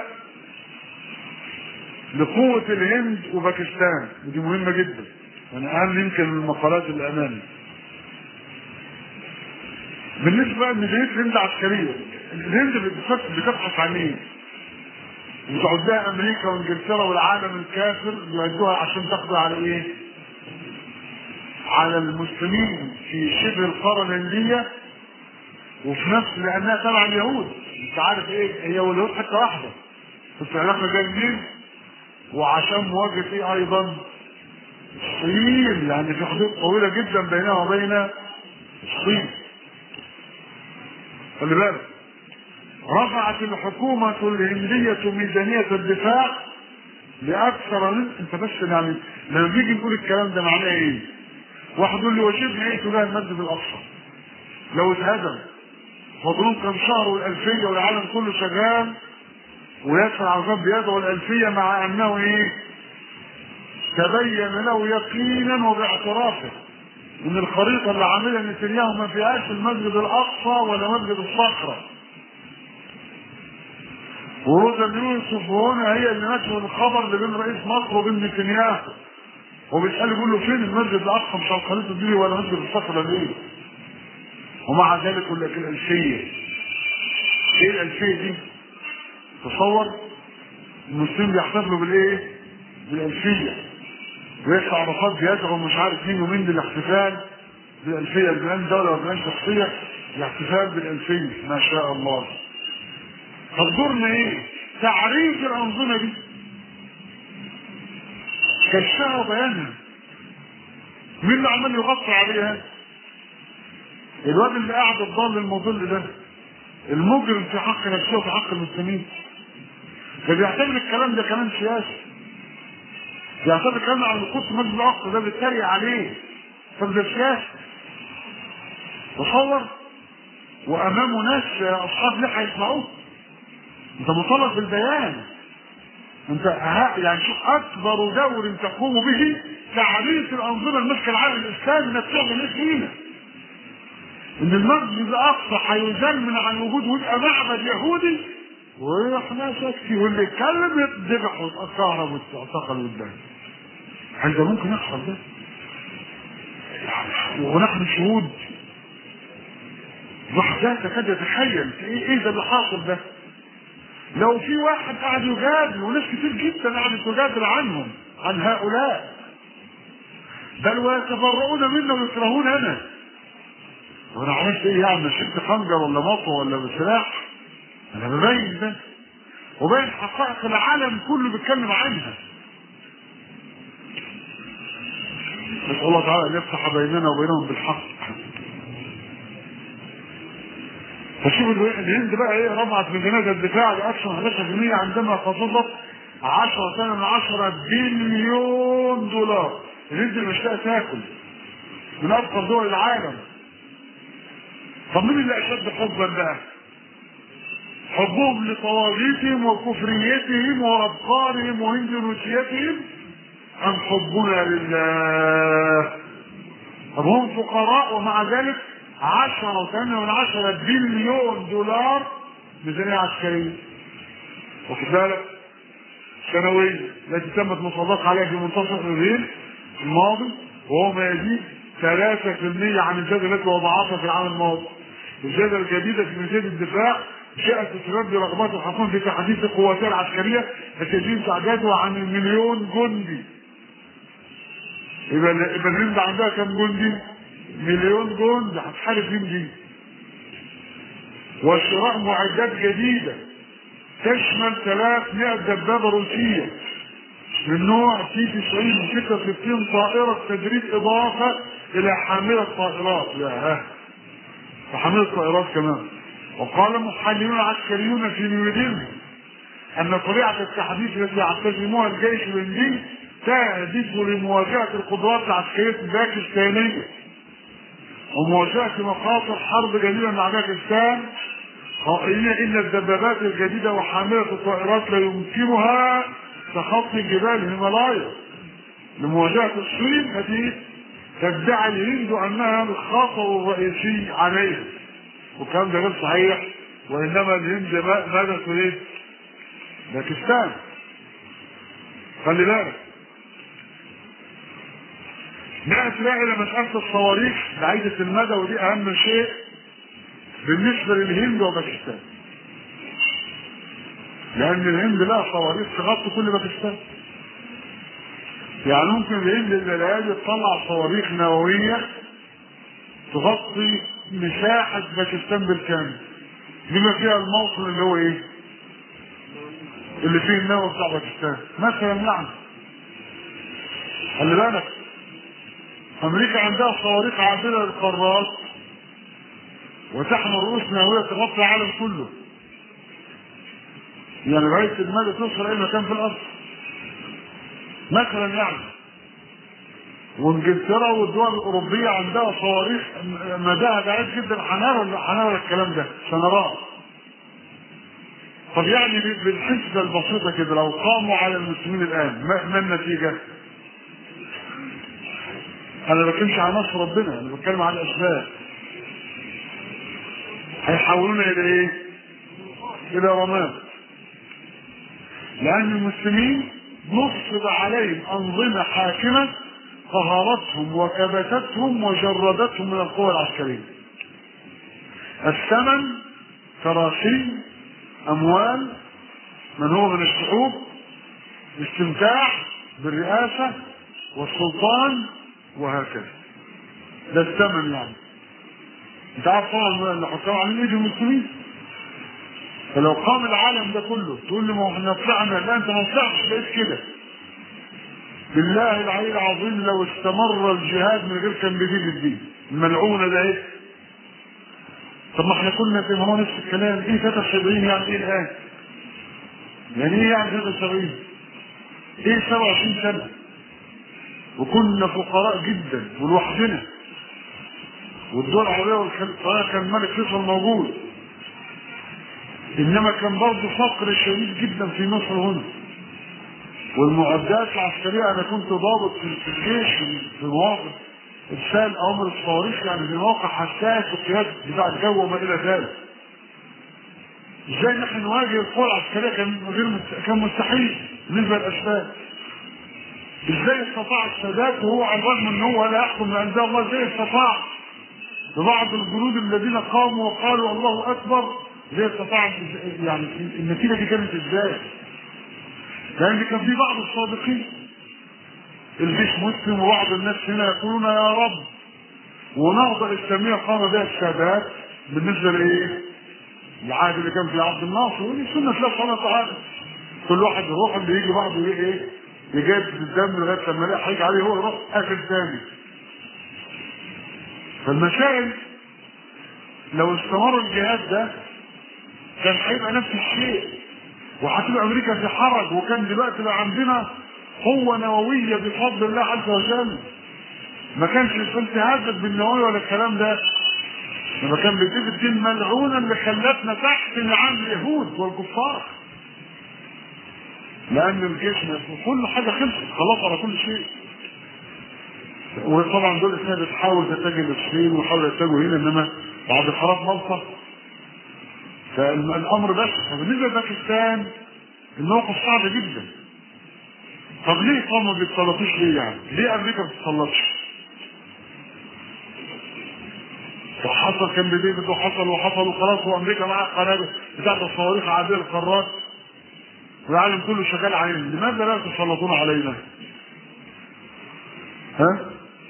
لقوة الهند وباكستان ودي مهمة جدا يعني أهم يمكن من المقالات اللي أمامي. بالنسبة لميزانية الهند عسكرية الهند بتبحث عن إيه؟ بتعدها أمريكا وإنجلترا والعالم الكافر بيعدوها عشان تقضي على إيه؟ على المسلمين في شبه القاره الهنديه وفي نفس لانها تبع اليهود انت عارف ايه هي واليهود حته واحده بس العلاقه جايه منين؟ وعشان مواجهه ايه ايضا؟ الصين يعني في حدود طويله جدا بينها وبين الصين خلي بالك رفعت الحكومة الهندية ميزانية الدفاع لأكثر من أنت بس يعني لما بيجي نقول الكلام ده معناه إيه؟ واحد يقول لي وشبه ايه تجاه المسجد الاقصى لو اتهدم فاضلون كم شهر والالفيه والعالم كله شغال ويدفع عذاب بيده والالفيه مع انه ايه تبين له يقينا وباعترافه ان الخريطه اللي عاملها نتنياهو ما فيهاش المسجد الاقصى ولا مسجد الصخره وروزا يوسف هنا هي اللي نشر الخبر اللي بين رئيس مصر وبين نتنياهو وبيسأل يقول له فين المسجد الأقصى بتاع الخليفة دي ولا مسجد الصخرة ليه؟ ومع ذلك يقول لك الألفية إيه الألفية دي؟ تصور المسلمين بيحتفلوا بالإيه؟ بالألفية ويطلع عرفات بيدعو مش عارف مين ومين للاحتفال بالألفية البلان دولة وبلان شخصية الاحتفال بالألفية ما شاء الله طب دورنا إيه؟ تعريف الأنظمة دي كشفها وبيانها مين اللي عمال يغطي عليها الواد اللي قاعد الضال المضل ده المجرم في حق نفسه وفي حق المسلمين ده بيعتبر الكلام ده كلام سياسي بيعتبر الكلام على القدس المسجد الاقصى ده بيتريق عليه طب ده سياسي تصور وامامه ناس اصحاب لحى يسمعوه انت مطالب بالبيان انت يعني شوف اكبر دور تقوم به تعريف الانظمه الماسكه العالم الاسلامي انك تعمل ايه فينا ان المسجد الاقصى هيزال من عن وجود ويبقى معبد يهودي واحنا ساكتي واللي يتكلم يتذبح ويتكهرب ويتعتقل قدام هل ده ممكن يحصل ده؟ ونحن شهود الواحد لا تكاد يتخيل ايه ايه ده اللي حاصل ده؟ لو في واحد قاعد يجادل وناس كتير جدا قاعدة تجادل عنهم عن هؤلاء بل ويتبرؤون منا ويكرهوننا وانا عملت ايه يعني شلت خنجر ولا مطوه ولا بسلاح انا ببين ده وبين حقائق العالم كله بيتكلم عنها نسأل الله تعالى أن يفتح بيننا وبينهم بالحق فشوف ال- الهند بقى ايه رفعت ميزانيه الدفاع باكثر 11% عندما خفضت 10 سنه من 10 بليون دولار الهند مش لاقي تاكل من افقر دول العالم طب مين اللي اشد حبا بقى؟ حبهم لطواغيتهم وكفريتهم وابقارهم وهندوسيتهم ام حبنا لله طب هم فقراء ومع ذلك عشرة وثمانية من عشرة بليون دولار ميزانية عسكرية واخد بالك سنوية التي تمت مصادقة عليها في منتصف ابريل الماضي وهو ما يزيد 3% عن الزيادة التي وضعتها في العام الماضي الزيادة الجديدة في ميزانية الدفاع جاءت بسبب رغبات الحكومة في تحديث قواتها العسكرية التي يزيد تعدادها عن المليون جندي يبقى يبقى الهند عندها كم جندي؟ مليون جندي هتحارب مين دي؟ وشراء معدات جديدة تشمل 300 دبابة روسية من نوع سي 90 66 طائرة تدريب إضافة إلى حاملة طائرات يا وحاملة طائرات كمان وقال محللون عسكريون في نيودلهي أن طبيعة التحديث التي يعتزمها الجيش الهندي تهدف لمواجهة القدرات العسكرية الباكستانية ومواجهة مخاطر حرب جديدة مع باكستان قائلين إن الدبابات الجديدة وحاملة الطائرات لا يمكنها تخطي جبال الهيمالايا لمواجهة الصين التي تدعي الهند أنها الخطر الرئيسي عليها والكلام ده غير صحيح وإنما الهند ماذا تريد؟ باكستان خلي بالك نأتي بقى إلى مسألة الصواريخ بعيدة المدى ودي أهم شيء بالنسبة للهند وباكستان لأن الهند لها صواريخ تغطي كل باكستان يعني ممكن الهند الليالي تطلع صواريخ نووية تغطي مساحة باكستان بالكامل بما فيها الموطن اللي هو ايه؟ اللي فيه النووي بتاع باكستان مثلا يعني خلي بالك امريكا عندها صواريخ عابره للقارات وتحمل رؤوس نوويه تغطي العالم كله يعني لغايه المدى توصل اي مكان في الارض مثلا يعني وانجلترا والدول الاوروبيه عندها صواريخ مداها بعيد جدا حناوي ولا حناوي الكلام ده سنراه طب يعني بالحسبه البسيطه كده لو قاموا على المسلمين الان ما, ما النتيجه؟ انا ما بتكلمش عن نصر ربنا انا بتكلم عن الاسباب هيحولونا الى ايه؟ الى رماد لان المسلمين نصب عليهم انظمه حاكمه قهرتهم وكبتتهم وجردتهم من القوى العسكريه الثمن كراسي اموال من هو من الشعوب استمتاع بالرئاسه والسلطان وهكذا ده الثمن يعني انت عارف طبعا اللي حطوا على ايد المسلمين فلو قام العالم ده كله تقول لي ما احنا طلعنا لا انت ما طلعتش بقيت كده بالله العلي العظيم لو استمر الجهاد من غير تنبيذ الدين الملعونه ده ايه طب ما احنا كنا في هو نفس الكلام ايه 73 يعني ايه الان يعني ايه يعني 73 ايه 27 سنه وكنا فقراء جدا ولوحدنا والدول العربية والخليج كان الملك فيصل موجود انما كان برضه فقر شديد جدا في مصر هنا والمعدات العسكرية انا كنت ضابط في الجيش في مواقف ارسال اوامر الصواريخ يعني في موقع حساس وقياده دفاع الجو وما الى ذلك ازاي نحن نواجه القوى العسكريه كان غير كان مستحيل بالنسبه للاسباب ازاي استطاع السادات وهو على الرغم ان هو لا يحكم بانزال الله ازاي استطاع ببعض الجنود الذين قاموا وقالوا الله اكبر ازاي استطاع يعني النتيجه دي كانت ازاي؟ لان كان في بعض الصادقين الجيش مسلم وبعض الناس هنا يقولون يا رب ونهضه اسلاميه قام بها السادات بالنسبه لايه؟ العهد اللي كان في عبد الناصر ودي سنه الله سبحانه وتعالى كل واحد يروح اللي يجي بعضه ايه؟ يجدد الدم لغايه لما يلاقي حاجه عليه هو يروح قاتل تاني فالمسائل لو استمر الجهاد ده كان هيبقى نفس الشيء وهتبقى امريكا في حرج وكان دلوقتي بقى عندنا قوه نوويه بفضل الله عز وجل ما كانش الانسان تهدد بالنووي ولا الكلام ده لما كان بتيجي الدين الملعونه اللي خلتنا تحت نعام اليهود والكفار لان الجيش كل حاجه خلصت خلاص على كل شيء وطبعا دول اسمها بتحاول تتجه للصين وحاول يتجهوا هنا انما بعد خراب ملطه فالامر بس فبالنسبه لباكستان الموقف صعب جدا طب ليه قاموا ما بيتسلطوش ليه يعني؟ ليه امريكا ما بتتسلطش؟ وحصل كان بديفيد وحصل وحصل وخلاص وامريكا معاها قنابل بتاعت الصواريخ عابره القارات والعالم كله شغال علينا لماذا لا تسلطون علينا؟ ها؟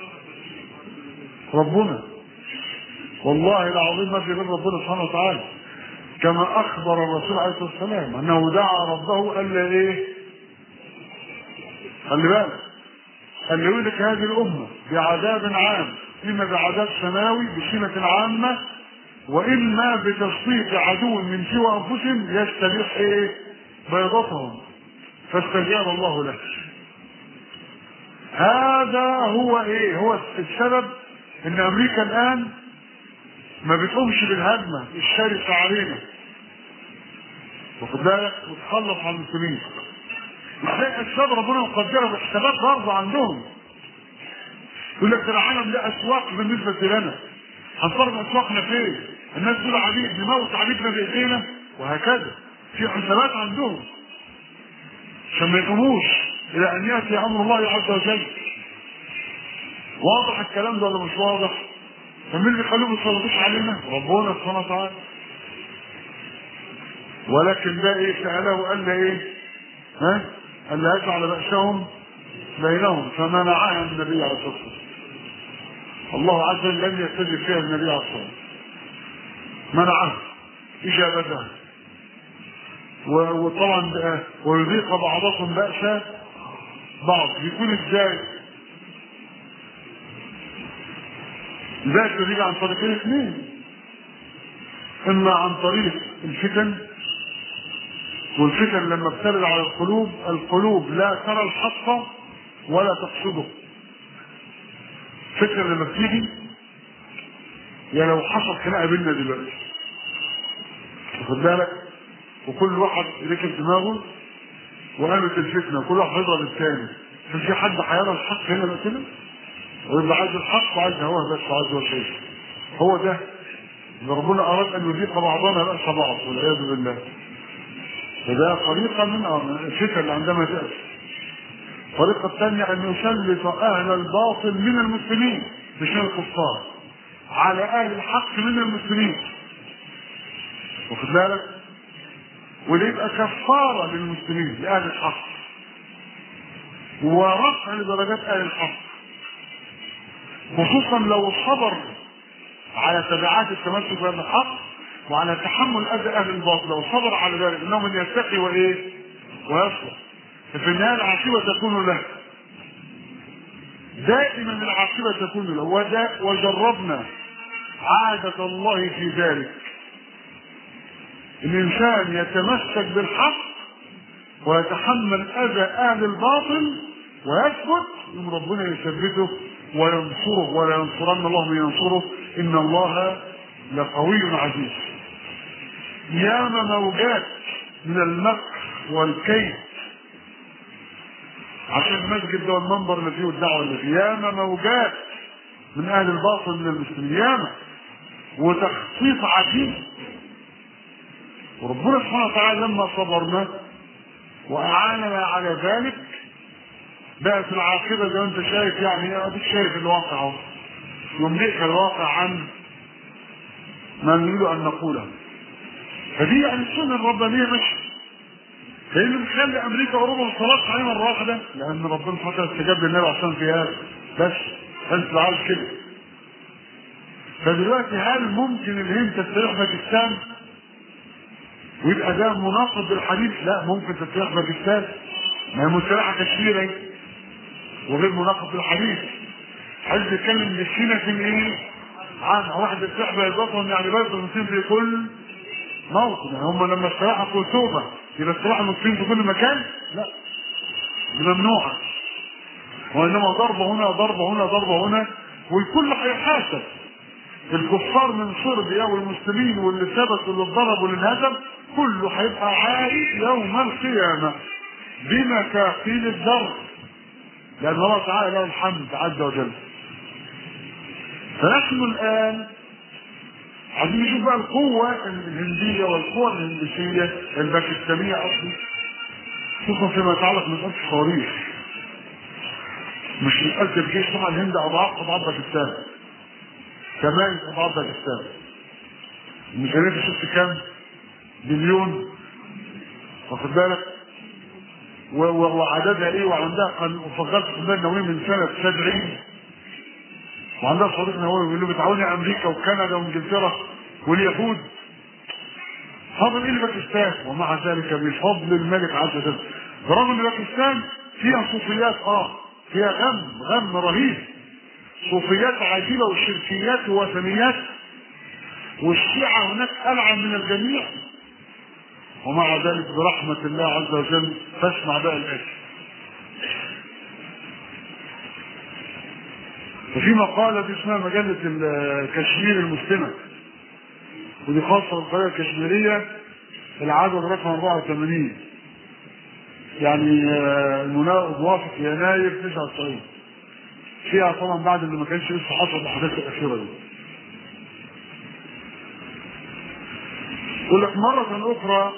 ربنا والله العظيم ما في غير ربنا سبحانه وتعالى كما اخبر الرسول عليه الصلاه والسلام انه دعا ربه قال له ايه؟ خلي بالك قال له يولك هذه الامه بعذاب عام اما بعذاب سماوي بسمه عامه واما بتسليط عدو من سوى انفسهم يستبيح ايه؟ بيضتهم فاستجاب الله له هذا هو ايه هو السبب ان امريكا الان ما بتقومش بالهجمه الشرسه علينا واخد بالك وتخلص على المسلمين ازاي اسباب ربنا مقدره بحسابات برضه عندهم يقول لك ده العالم ده اسواق بالنسبه لنا هنصرف اسواقنا فين؟ الناس دول عبيد نموت عبيدنا بايدينا وهكذا في حسابات عندهم عشان ما يقوموش الى ان ياتي امر الله عز وجل واضح الكلام ده ولا مش واضح؟ فمين اللي يخليهم ما يسلطوش علينا؟ ربنا سبحانه وتعالى ولكن ده ايه سأله وقال له ايه؟ ها؟ قال له يجعل بأسهم بينهم فمنعها النبي عليه الصلاة والسلام الله عز وجل لم يستجب فيها النبي عليه الصلاة والسلام منعها إجابتها وطبعا ويذيق بعضكم بأس بعض يكون ازاي؟ ذلك بيجي عن طريقين اثنين اما عن طريق الفتن والفتن لما بترد على القلوب القلوب لا ترى الحق ولا تقصده فتنه لما بتيجي يعني لو حصل خناقه بيننا دلوقتي واخد بالك وكل واحد ركب دماغه وقامت الفتنه وكل واحد يضرب الثاني ففي حد هيرى الحق هنا بقى كده ويبقى عايز الحق وعايز هواه بس عايز هو شيء هو ده ان ربنا اراد ان يذيق بعضنا باس بعض والعياذ بالله فده طريقه من الفتن اللي عندما تاتي الطريقه الثانيه ان يسلط اهل الباطل من المسلمين مش من الكفار على اهل الحق من المسلمين واخد بالك وده يبقى كفاره للمسلمين لاهل الحق ورفع لدرجات اهل الحق خصوصا لو صبر على تبعات التمسك بهذا الحق وعلى تحمل اذى اهل الباطل لو صبر على ذلك انه من يتقي وايه ويصبر ففي النهايه العاقبه تكون له دائما العاقبه تكون له وده وجربنا عاده الله في ذلك الانسان يتمسك بالحق ويتحمل اذى اهل الباطل ويثبت يوم ربنا يثبته وينصره ولا ينصرن الله من ينصره ان الله لقوي عزيز ياما موجات من المكر والكيد عشان المسجد ده والمنبر اللي فيه الدعوه اللي فيه ياما موجات من اهل الباطل من المسلمين ياما وتخطيط عجيب وربنا سبحانه وتعالى لما صبرنا واعاننا على ذلك بقت العاقبه زي ما انت شايف يعني اديك شايف الواقع اهو يملئك الواقع عن ما نريد ان نقوله فدي يعني السنه الربانيه ماشيه فايه اللي مخلي امريكا واوروبا ما تصلحش عليه مره واحده؟ لان ربنا سبحانه وتعالى استجاب للنبي عشان في هذا بس انت عايز كده فدلوقتي هل ممكن الهند تستريح باكستان؟ ويبقى ده مناقض بالحديث؟ لا ممكن تستريح باكستان ما هي مستريحه كشمير اهي وغير مناقض بالحديث عايز يتكلم بسنة ايه؟ عام واحد الشعب يضافهم يعني بس المسلمين في كل موطن يعني هم لما استراحوا في توبة يبقى استراحوا المسلمين في كل مكان؟ لا ممنوعة وإنما ضربة هنا ضربة هنا ضربة هنا والكل هيحاسب الكفار من صربيا والمسلمين واللي ثبت واللي اتضرب واللي انهزم كله هيبقى عائد يوم القيامة بمكاقيل الذر لأن الله تعالى له الحمد عز وجل فنحن الآن عايزين نشوف بقى القوة الهندية والقوة الهندسية الباكستانية أصلا خصوصا فيما يتعلق بمسألة الصواريخ مش مسألة الجيش طبعا الهند أضعاف أضعاف باكستان كمان أضعاف باكستان الميزانية شفت كام؟ مليون واخد بالك؟ و- و- وعددها ايه وعندها قن- وفجرت قنبله نوويه من سنه 70 وعندها صواريخ نوويه بيقولوا بتعاوني امريكا وكندا وانجلترا واليهود فضل ايه لباكستان ومع ذلك بفضل الملك عز وجل برغم ان باكستان فيها صوفيات اه فيها غم غم رهيب صوفيات عجيبه وشركيات ووثنيات والشيعه هناك العن من الجميع ومع ذلك برحمة الله عز وجل تسمع بقى الآتي ففي مقالة دي اسمها مجلة الكشمير المسلمة ودي خاصة بالقرية الكشميرية العدد رقم 84 يعني آه، المنا- موافق يناير 99 فيها طبعا بعد اللي ما كانش لسه حصل الاحداث الاخيره دي يقول لك مرة أخرى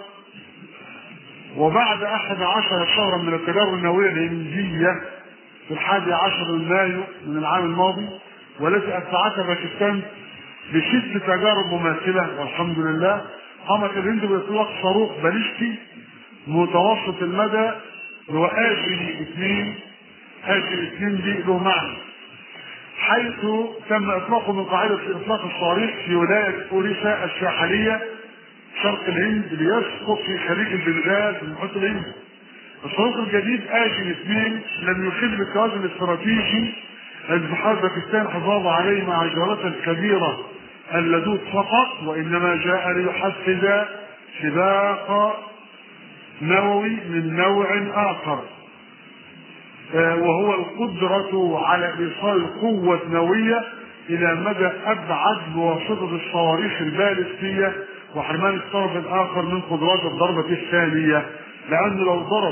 وبعد أحد عشر شهرا من التجارب النووية الهندية في الحادي عشر من مايو من العام الماضي والتي أتبعتها باكستان بست تجارب مماثلة والحمد لله قامت الهند بإطلاق صاروخ باليستي متوسط المدى هو آجي اثنين آجي اثنين دي له معنى حيث تم إطلاقه من قاعدة إطلاق الصواريخ في ولاية أوريسا الساحلية شرق الهند ليسقط في خليج البنغال في المحيط الهندي. الصاروخ الجديد آجي اثنين لم يخل بالتوازن الاستراتيجي البحار باكستان حفاظ عليه مع جارتها الكبيرة اللدود فقط وإنما جاء ليحفز سباق نووي من نوع آخر آه، وهو القدرة على إيصال قوة نووية إلى مدى أبعد بواسطة الصواريخ البالستية وحرمان الطرف الآخر من قدرات الضربة الثانية لأنه لو ضرب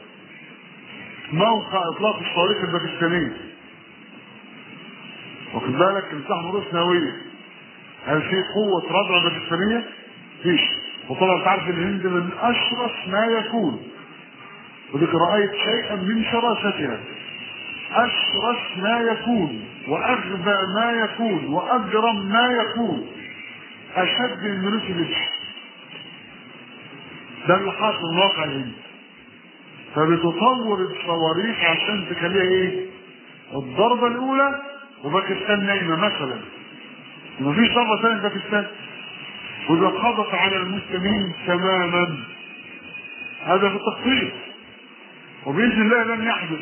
موقع إطلاق الصواريخ الباكستانية واخد بالك مساحة رؤوس نووية هل في قوة ردع باكستانية؟ فيش وطبعا تعرف الهند من أشرس ما يكون وديك رأيت شيئا من شراستها أشرس ما يكون وأغبى ما يكون وأجرم ما يكون أشد من ملوك الإبش ده اللي حاصل من واقع الهند فبتطور الصواريخ عشان تخليها ايه؟ الضربة الأولى وباكستان نايمة مثلا مفيش ضربة ثانية في باكستان وإذا قضت على المسلمين تماما هذا في التخطيط وبإذن الله لن يحدث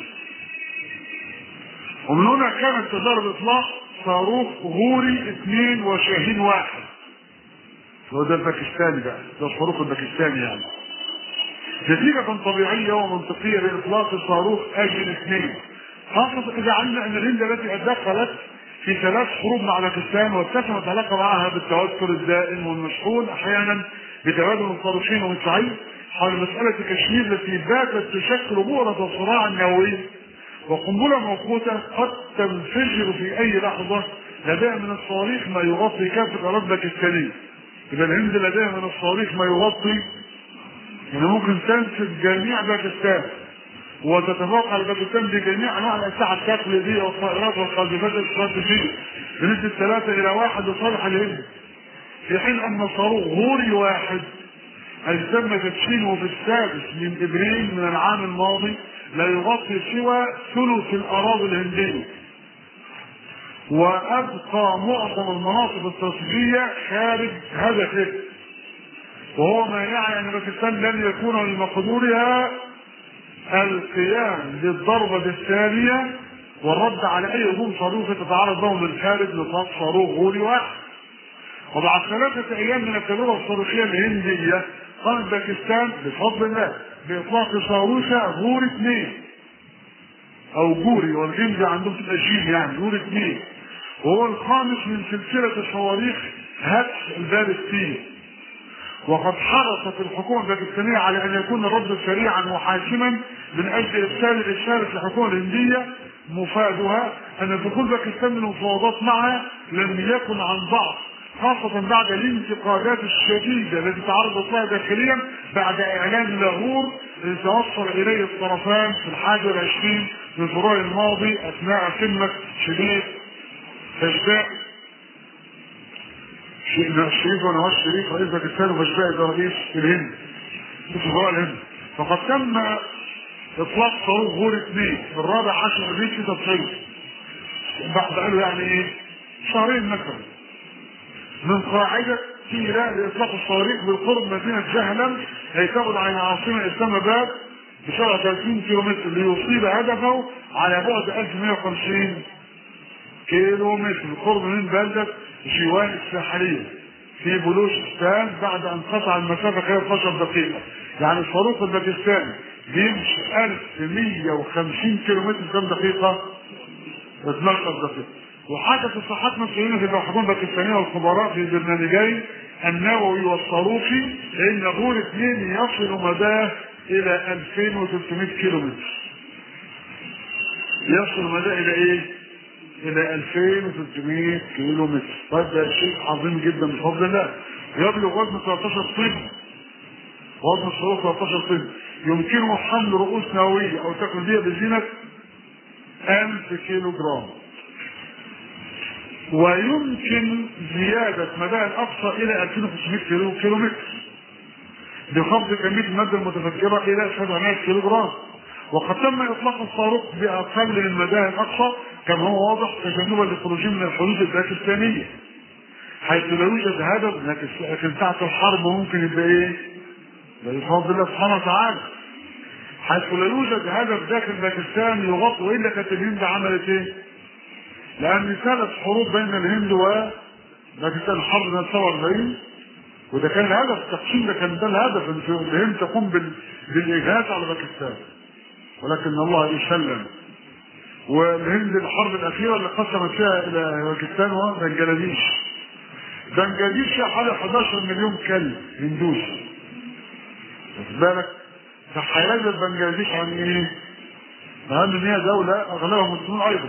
ومن هنا كانت تجارب إطلاق صاروخ غوري اثنين وشاهين واحد هو ده الباكستاني بقى ده الصاروخ الباكستاني يعني نتيجة طبيعية ومنطقية لإطلاق الصاروخ أجل اثنين خاصة إذا علمنا أن الهند التي دخلت في ثلاث حروب مع باكستان واتسمت علاقة معها بالتوتر الدائم والمشحون أحيانا بتبادل الصاروخين والمدفعين حول مسألة كشمير التي باتت تشكل بؤرة الصراع النووي وقنبلة موقوتة قد تنفجر في أي لحظة لديها من الصواريخ ما يغطي كافة أراضي باكستانية. إذا الهند لديها من الصواريخ ما يغطي يعني ممكن تنفذ جميع باكستان وتتفوق على باكستان بجميع انواع الاسلحه التقليديه والطائرات والقاذفات الاستراتيجيه بنسبه ثلاثه الى واحد لصالح الهند في حين ان صاروخ غوري واحد الذي تم تدشينه في السادس من ابريل من العام الماضي لا يغطي سوى ثلث الاراضي الهنديه وابقى معظم المناطق الاستراتيجيه خارج هدفه وهو ما يعني ان باكستان لن يكون من مقدورها القيام بالضربة الثانية والرد على اي هجوم صاروخي تتعرض له من خارج نطاق صاروخ غوري واحد وبعد ثلاثة أيام من التجربة الصاروخية الهندية قامت باكستان بفضل الله بإطلاق صاروخها غور اثنين أو جوري والجنزة عندهم تبقى جيم يعني جور اثنين وهو الخامس من سلسلة الصواريخ هاتش البالستية وقد حرصت الحكومة الباكستانية على أن يكون الرد سريعا وحاسما من أجل إرسال الرسالة للحكومة الهندية مفادها أن دخول باكستان للمفاوضات معها لم يكن عن ضعف خاصة بعد الانتقادات الشديدة التي تعرضت لها داخليا بعد إعلان لاهور الذي توصل إليه الطرفان في الحادي والعشرين من فبراير الماضي أثناء قمة شريف فجباء الشريف ونواز الشريف رئيس باكستان وفجباء ده رئيس الهند في فبراير الهند فقد تم اطلاق صاروخ غور اثنين بالرابع عشر ابريل 96 بعد قالوا يعني ايه شهرين مثلا من قاعدة كيرا لإطلاق الصواريخ بالقرب مدينة جهلم هي تبعد عن العاصمة إسلام آباد ب 37 كيلومتر ليصيب هدفه على بعد 1150 كيلو متر بالقرب من بلدة جيوان الساحلية في بلوشستان بعد أن قطع المسافة خلال 12 دقيقة يعني الصاروخ الباكستاني بيمشي 1150 كيلومتر في كم دقيقة؟ 12 دقيقة وحدث الصحات مسؤولين في الحكومه الباكستانيه والخبراء في البرنامجين النووي والصاروخي لان غور اثنين يصل مداه الى 2300 كيلو متر. يصل مداه الى ايه؟ الى 2300 كيلو متر. طيب ده شيء عظيم جدا بفضل الله. يبلغ وزن 13 طن. وزن الصاروخ 13 طن. يمكنه حمل رؤوس نوويه او تقليديه بزينه 1000 كيلو جرام. ويمكن زيادة مدى الأقصى إلى 2500 كيلو كيلو متر بخفض كمية المادة المتفجرة إلى 700 كيلو جرام وقد تم إطلاق الصاروخ بأقل من مداه الأقصى كما هو واضح تجنبا للخروج من الحدود الباكستانية حيث لا يوجد هدف لكن ساعة الحرب ممكن يبقى إيه؟ بفضل الله سبحانه وتعالى حيث لا يوجد هدف داخل باكستان يغطي وإلا كانت الهند عملت إيه؟ لأن ثلاث حروب بين الهند وباكستان حرب من 47 وده كان الهدف التقسيم ده كان ده الهدف ان الهند تقوم بال... بالاجهاد على باكستان ولكن الله يسلم والهند الحرب الاخيره اللي قسمت فيها الى باكستان وبنجلاديش بنجلاديش فيها حوالي 11 مليون كلب هندوس واخد بالك فحيلاقي بنجلاديش عن ايه؟ مع ان هي دوله اغلبها مسلمون ايضا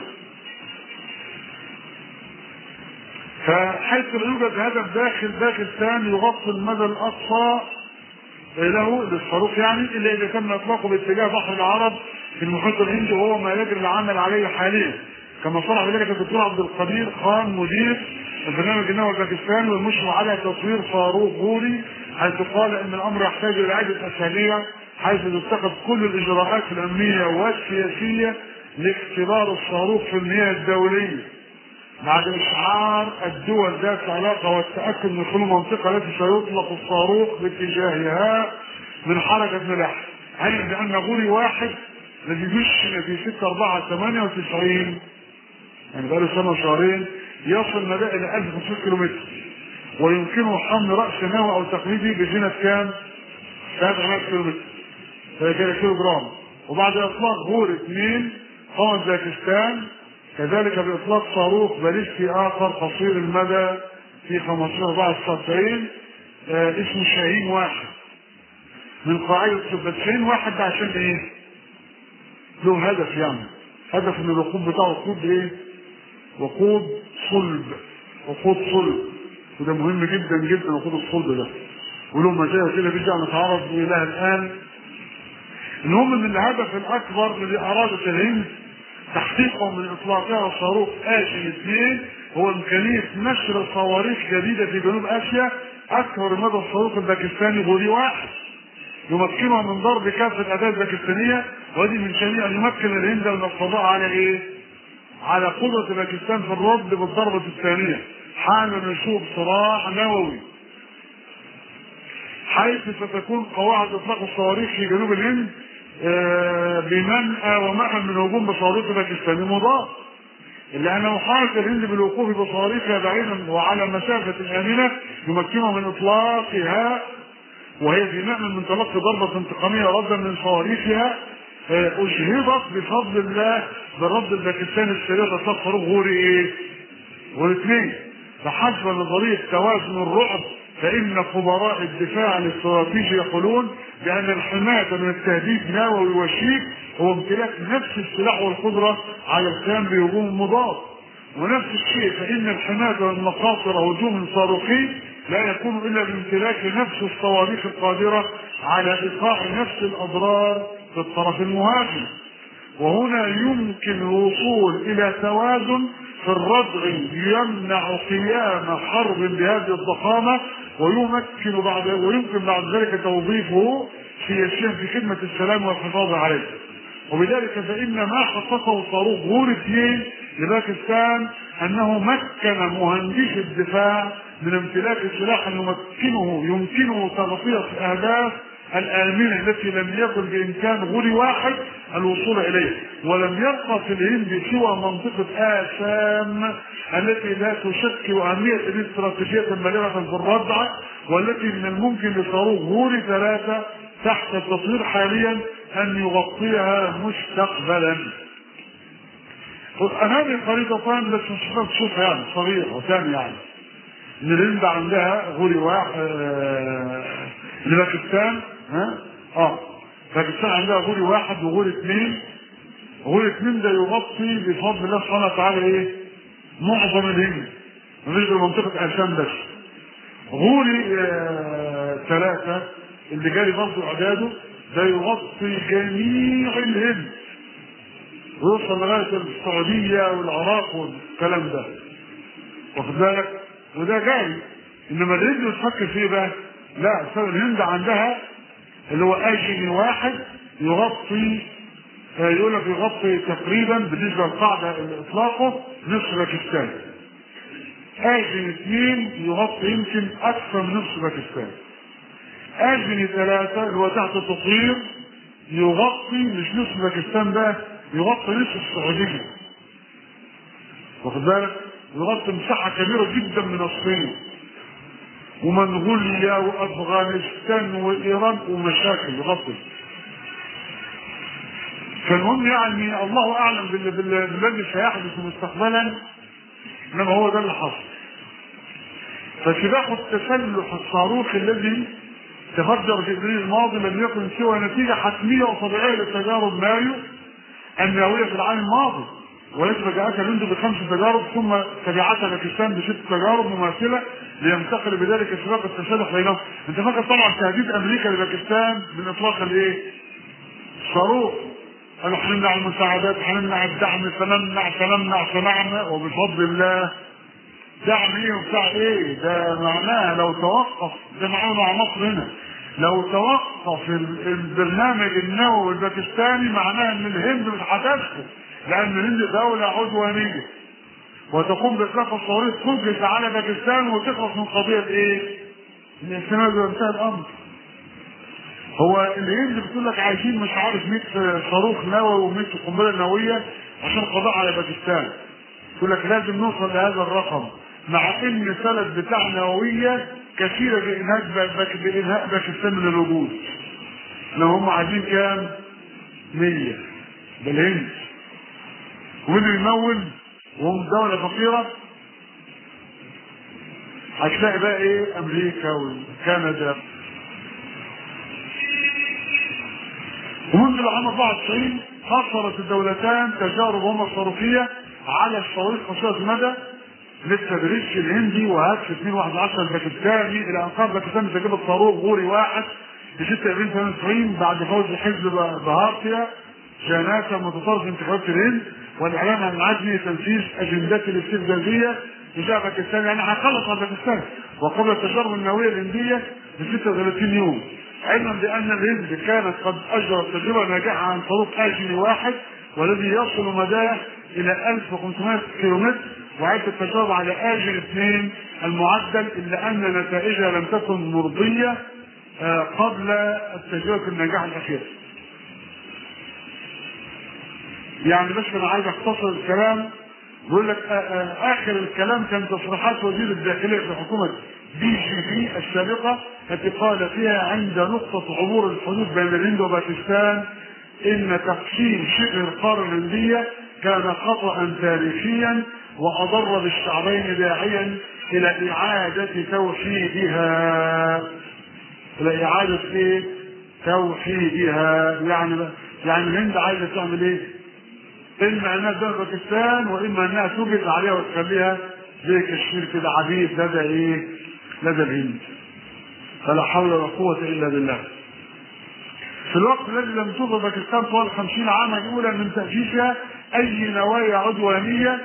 فحيث لا يوجد هدف داخل باكستان يغطي المدى الاقصى له للصاروخ يعني الا اذا تم اطلاقه باتجاه بحر العرب في المحيط الهندي وهو ما يجري العمل عليه حاليا كما صرح بذلك الدكتور عبد القدير خان مدير البرنامج النووي الباكستاني والمشرف على تطوير صاروخ غوري حيث قال ان الامر يحتاج الى عده اسابيع حيث تتخذ كل الاجراءات الامنيه والسياسيه لاختبار الصاروخ في المياه الدوليه بعد اشعار الدول ذات العلاقه والتاكد من كل منطقه التي سيطلق الصاروخ باتجاهها من حركه ملاح علم بان غوري واحد الذي مشي في 6 4 98 يعني بقاله سنه وشهرين يصل مدى الى 1500 كيلو متر ويمكنه حمل راس نووي او تقليدي بزينه كام؟ 700 كيلو متر 3 كيلو جرام وبعد اطلاق غور اثنين قامت باكستان كذلك باطلاق صاروخ باليستي اخر قصير المدى في 15 94 آه اسمه شاهين واحد من قاعدة شاهين واحد ده عشان ايه؟ له هدف يعني هدف ان الوقود بتاعه وقود ايه؟ وقود صلب وقود صلب وده مهم جدا جدا وقود الصلب ده وله مزايا كده بيجي نتعرض اليها الان المهم ان الهدف الاكبر الذي ارادت الهند تحقيقه من اطلاقها صاروخ اسي اثنين هو امكانيه نشر صواريخ جديده في جنوب اسيا اكثر مدى الصاروخ الباكستاني غوري واحد يمكنها من ضرب كافه الاداه الباكستانيه ودي من شأنه ان يمكن الهند من القضاء على ايه؟ على قدره باكستان في الرد بالضربه الثانيه حال نشوب صراع نووي حيث ستكون قواعد اطلاق الصواريخ في جنوب الهند آه، بمنأى ومأمن من هجوم بصواريخ باكستاني مضاد لأنه حارس الهند بالوقوف بصواريخها بعيدا وعلى مسافة آمنة يمكنه من إطلاقها وهي في نأمن من تلقي ضربة انتقامية ردا من صواريخها آه، أجهضت بفضل الله بالرد الباكستاني السريع تصفر فاروق غوري إيه؟ غوري اثنين فحسب نظرية توازن الرعب فإن خبراء الدفاع الاستراتيجي يقولون بأن الحماية من التهديد نووي وشيك هو امتلاك نفس السلاح والقدرة على القيام بهجوم مضاد ونفس الشيء فإن الحماية من مخاطر هجوم صاروخي لا يكون إلا بامتلاك نفس الصواريخ القادرة على إيقاع نفس الأضرار في الطرف المهاجم وهنا يمكن الوصول إلى توازن في الردع يمنع قيام حرب بهذه الضخامة ويمكن بعد ويمكن بعد ذلك توظيفه سياسيا في خدمة السلام والحفاظ عليه وبذلك فإن ما حققه صاروخ غور اثنين لباكستان أنه مكن مهندسي الدفاع من امتلاك سلاح يمكنه يمكنه تغطية أهداف الآمنة التي لم يكن بإمكان غوري واحد الوصول إليه ولم يبقى في الهند سوى منطقة آسام التي لا تشكل أهمية استراتيجية بالغة في الردع والتي من الممكن لصاروخ غوري ثلاثة تحت التطوير حاليا أن يغطيها مستقبلا أمامي خريطتان بس مش هتقدر تشوفها يعني صغيرة وثاني يعني إن الهند عندها غوري واحد آه، لباكستان ها اه باكستان عندها غوري واحد وغوري اثنين غوري اثنين ده يغطي بفضل الله سبحانه وتعالى ايه؟ معظم الهند مفيش غير منطقة آسام بس غوري آه ثلاثة اللي جالي برضه إعداده ده يغطي جميع الهند ويوصل لغاية السعودية والعراق والكلام ده واخد بالك وده جاي انما الهند بتفكر فيه بقى لا أصل الهند عندها اللي هو اجن واحد يغطي آه، يقول لك يغطي تقريبا بالنسبه للقاعده اطلاقه نصف باكستان اجن اثنين يغطي يمكن اكثر من نصف باكستان اجن ثلاثه اللي هو تحت التطوير يغطي مش نصف باكستان بقى يغطي نصف السعوديه واخد بالك يغطي مساحه كبيره جدا من الصين ومنغوليا وافغانستان وايران ومشاكل يغطي فالمهم يعني الله اعلم بال- بال- بالذي سيحدث مستقبلا انما هو ده اللي حصل فسباق التسلح الصاروخي الذي تفجر في ابريل الماضي لم يكن سوى نتيجه حتميه وطبيعيه لتجارب مايو النوويه في العام الماضي وليس فجأة الهند بخمس تجارب ثم تبعتها باكستان بست تجارب مماثلة لينتقل بذلك سباق التسلح بينهم. انت فاكر طبعا تهديد امريكا لباكستان من اطلاق الايه؟ الصاروخ. قالوا هنمنع المساعدات هنمنع الدعم فنمنع فنمنع فنمنع وبفضل الله دعم ايه وبتاع ايه؟ ده معناها لو توقف ده معناه مع مصر هنا لو توقف ال- البرنامج النووي الباكستاني معناها ان الهند مش هتسكت لان الهند دولة عدوانية وتقوم باطلاق الصواريخ تجلس على باكستان وتخلص من قضية ايه؟ الاعتماد وانتهى الامر. هو الهند بتقول لك عايزين مش عارف 100 صاروخ نووي و100 قنبله نوويه عشان القضاء على باكستان. يقول لك لازم نوصل لهذا الرقم مع ان الثلاث بتاع نوويه كثيره بانهاء باك- بانهاء باكستان من الوجود. لو هم عايزين كام؟ 100 ده الهند. ومين اللي يمول وهم دولة فقيرة هتلاقي بقى ايه امريكا وكندا ومنذ العام 94 خسرت الدولتان تجاربهما الصاروخية على الصواريخ قصيرة المدى لسه بريتش الهندي وهاتش 211 الباكستاني الى ان قام باكستان تجيب الصاروخ غوري واحد في 6 ابريل 92 بعد فوز حزب بهارتيا جناسة متطرف في انتخابات الهند والاعلان عن عزم تنفيذ اجندات الاستفزازيه تجاه باكستان يعني هيخلص على باكستان وقبل التجارب النوويه الهنديه ب 36 يوم علما بان الهند كانت قد اجرت تجربه ناجحه عن صاروخ اجنبي واحد والذي يصل مداه الى 1500 كيلومتر وعدة تجارب على اجل اثنين المعدل الا ان نتائجها لم تكن مرضيه آه، قبل التجربه النجاح الاخيره يعني بس انا عايز اختصر الكلام بيقول لك آ- آ- اخر الكلام كان تصريحات وزير الداخليه في حكومه بي جي بي السابقه التي قال فيها عند نقطه عبور الحدود بين الهند وباكستان ان تقسيم شبه القاره الهنديه كان خطا تاريخيا واضر بالشعبين داعيا الى اعاده توحيدها الى اعاده ايه؟ توحيدها يعني يعني الهند عايزه تعمل ايه؟ اما انها تدخل باكستان واما انها توجد عليها وتخليها زي كشمير كده عبيد لدى ايه؟ لدى الهند. فلا حول ولا قوة الا بالله. في الوقت الذي لم تظهر باكستان طوال 50 عاما الاولى من تاسيسها اي نوايا عدوانيه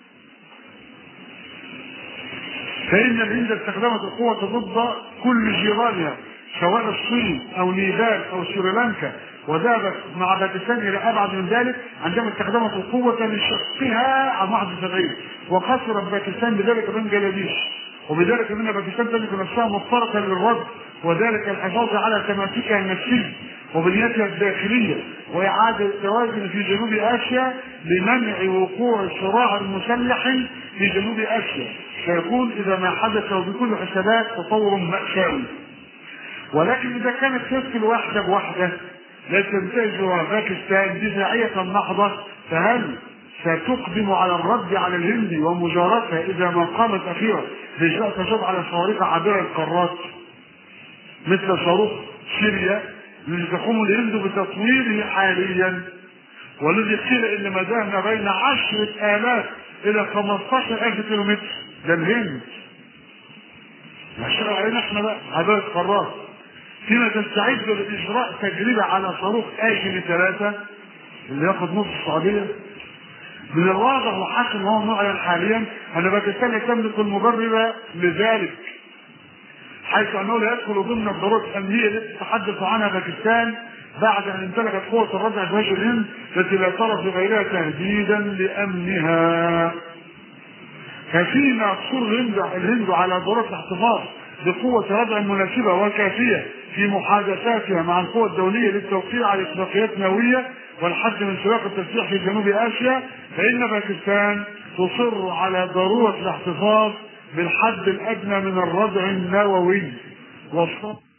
فان الهند استخدمت القوه ضد كل جيرانها سواء الصين او نيبال او سريلانكا وذهبت مع باكستان الى ابعد من ذلك عندما استخدمت القوه لشقها عام 71 وخسرت باكستان بذلك بنجلاديش وبذلك ان باكستان تجد نفسها مضطرة للرد وذلك الحفاظ على تماسكها النفسيه وبنيتها الداخليه واعاده التوازن في جنوب اسيا لمنع وقوع صراع مسلح في جنوب اسيا سيكون اذا ما حدث وبكل حسابات تطور مأساوي ولكن اذا كانت تسكن واحده بواحده لا تنتهجها باكستان دفاعيه محضه فهل ستقدم على الرد على الهند ومجاراتها اذا ما قامت اخيرا باجراء تجربه على صواريخ عابره القارات مثل صاروخ سوريا الذي تقوم الهند بتطويره حاليا والذي قيل ان مداه ما بين عشرة آلاف إلى 15 ألف كيلومتر ده الهند مش علينا احنا بقى عبارة قارات فيما تستعد لإجراء تجربة على صاروخ آجل ثلاثة اللي ياخد نص السعودية من الواضح وحاكم هو معلن حاليا أن باكستان تملك المبرر لذلك حيث انه لا يدخل ضمن الضرورات الامنيه التي تتحدث عنها باكستان بعد ان امتلكت قوه الردع في وجه الهند التي لا ترى في غيرها تهديدا لامنها. ففيما تصر الهند الهند على ضروره الاحتفاظ بقوة ردع مناسبة وكافية في محادثاتها مع القوى الدولية للتوقيع على اتفاقيات نووية والحد من سباق التسليح في جنوب آسيا فإن باكستان تصر على ضرورة الاحتفاظ بالحد الأدنى من الردع النووي والصبر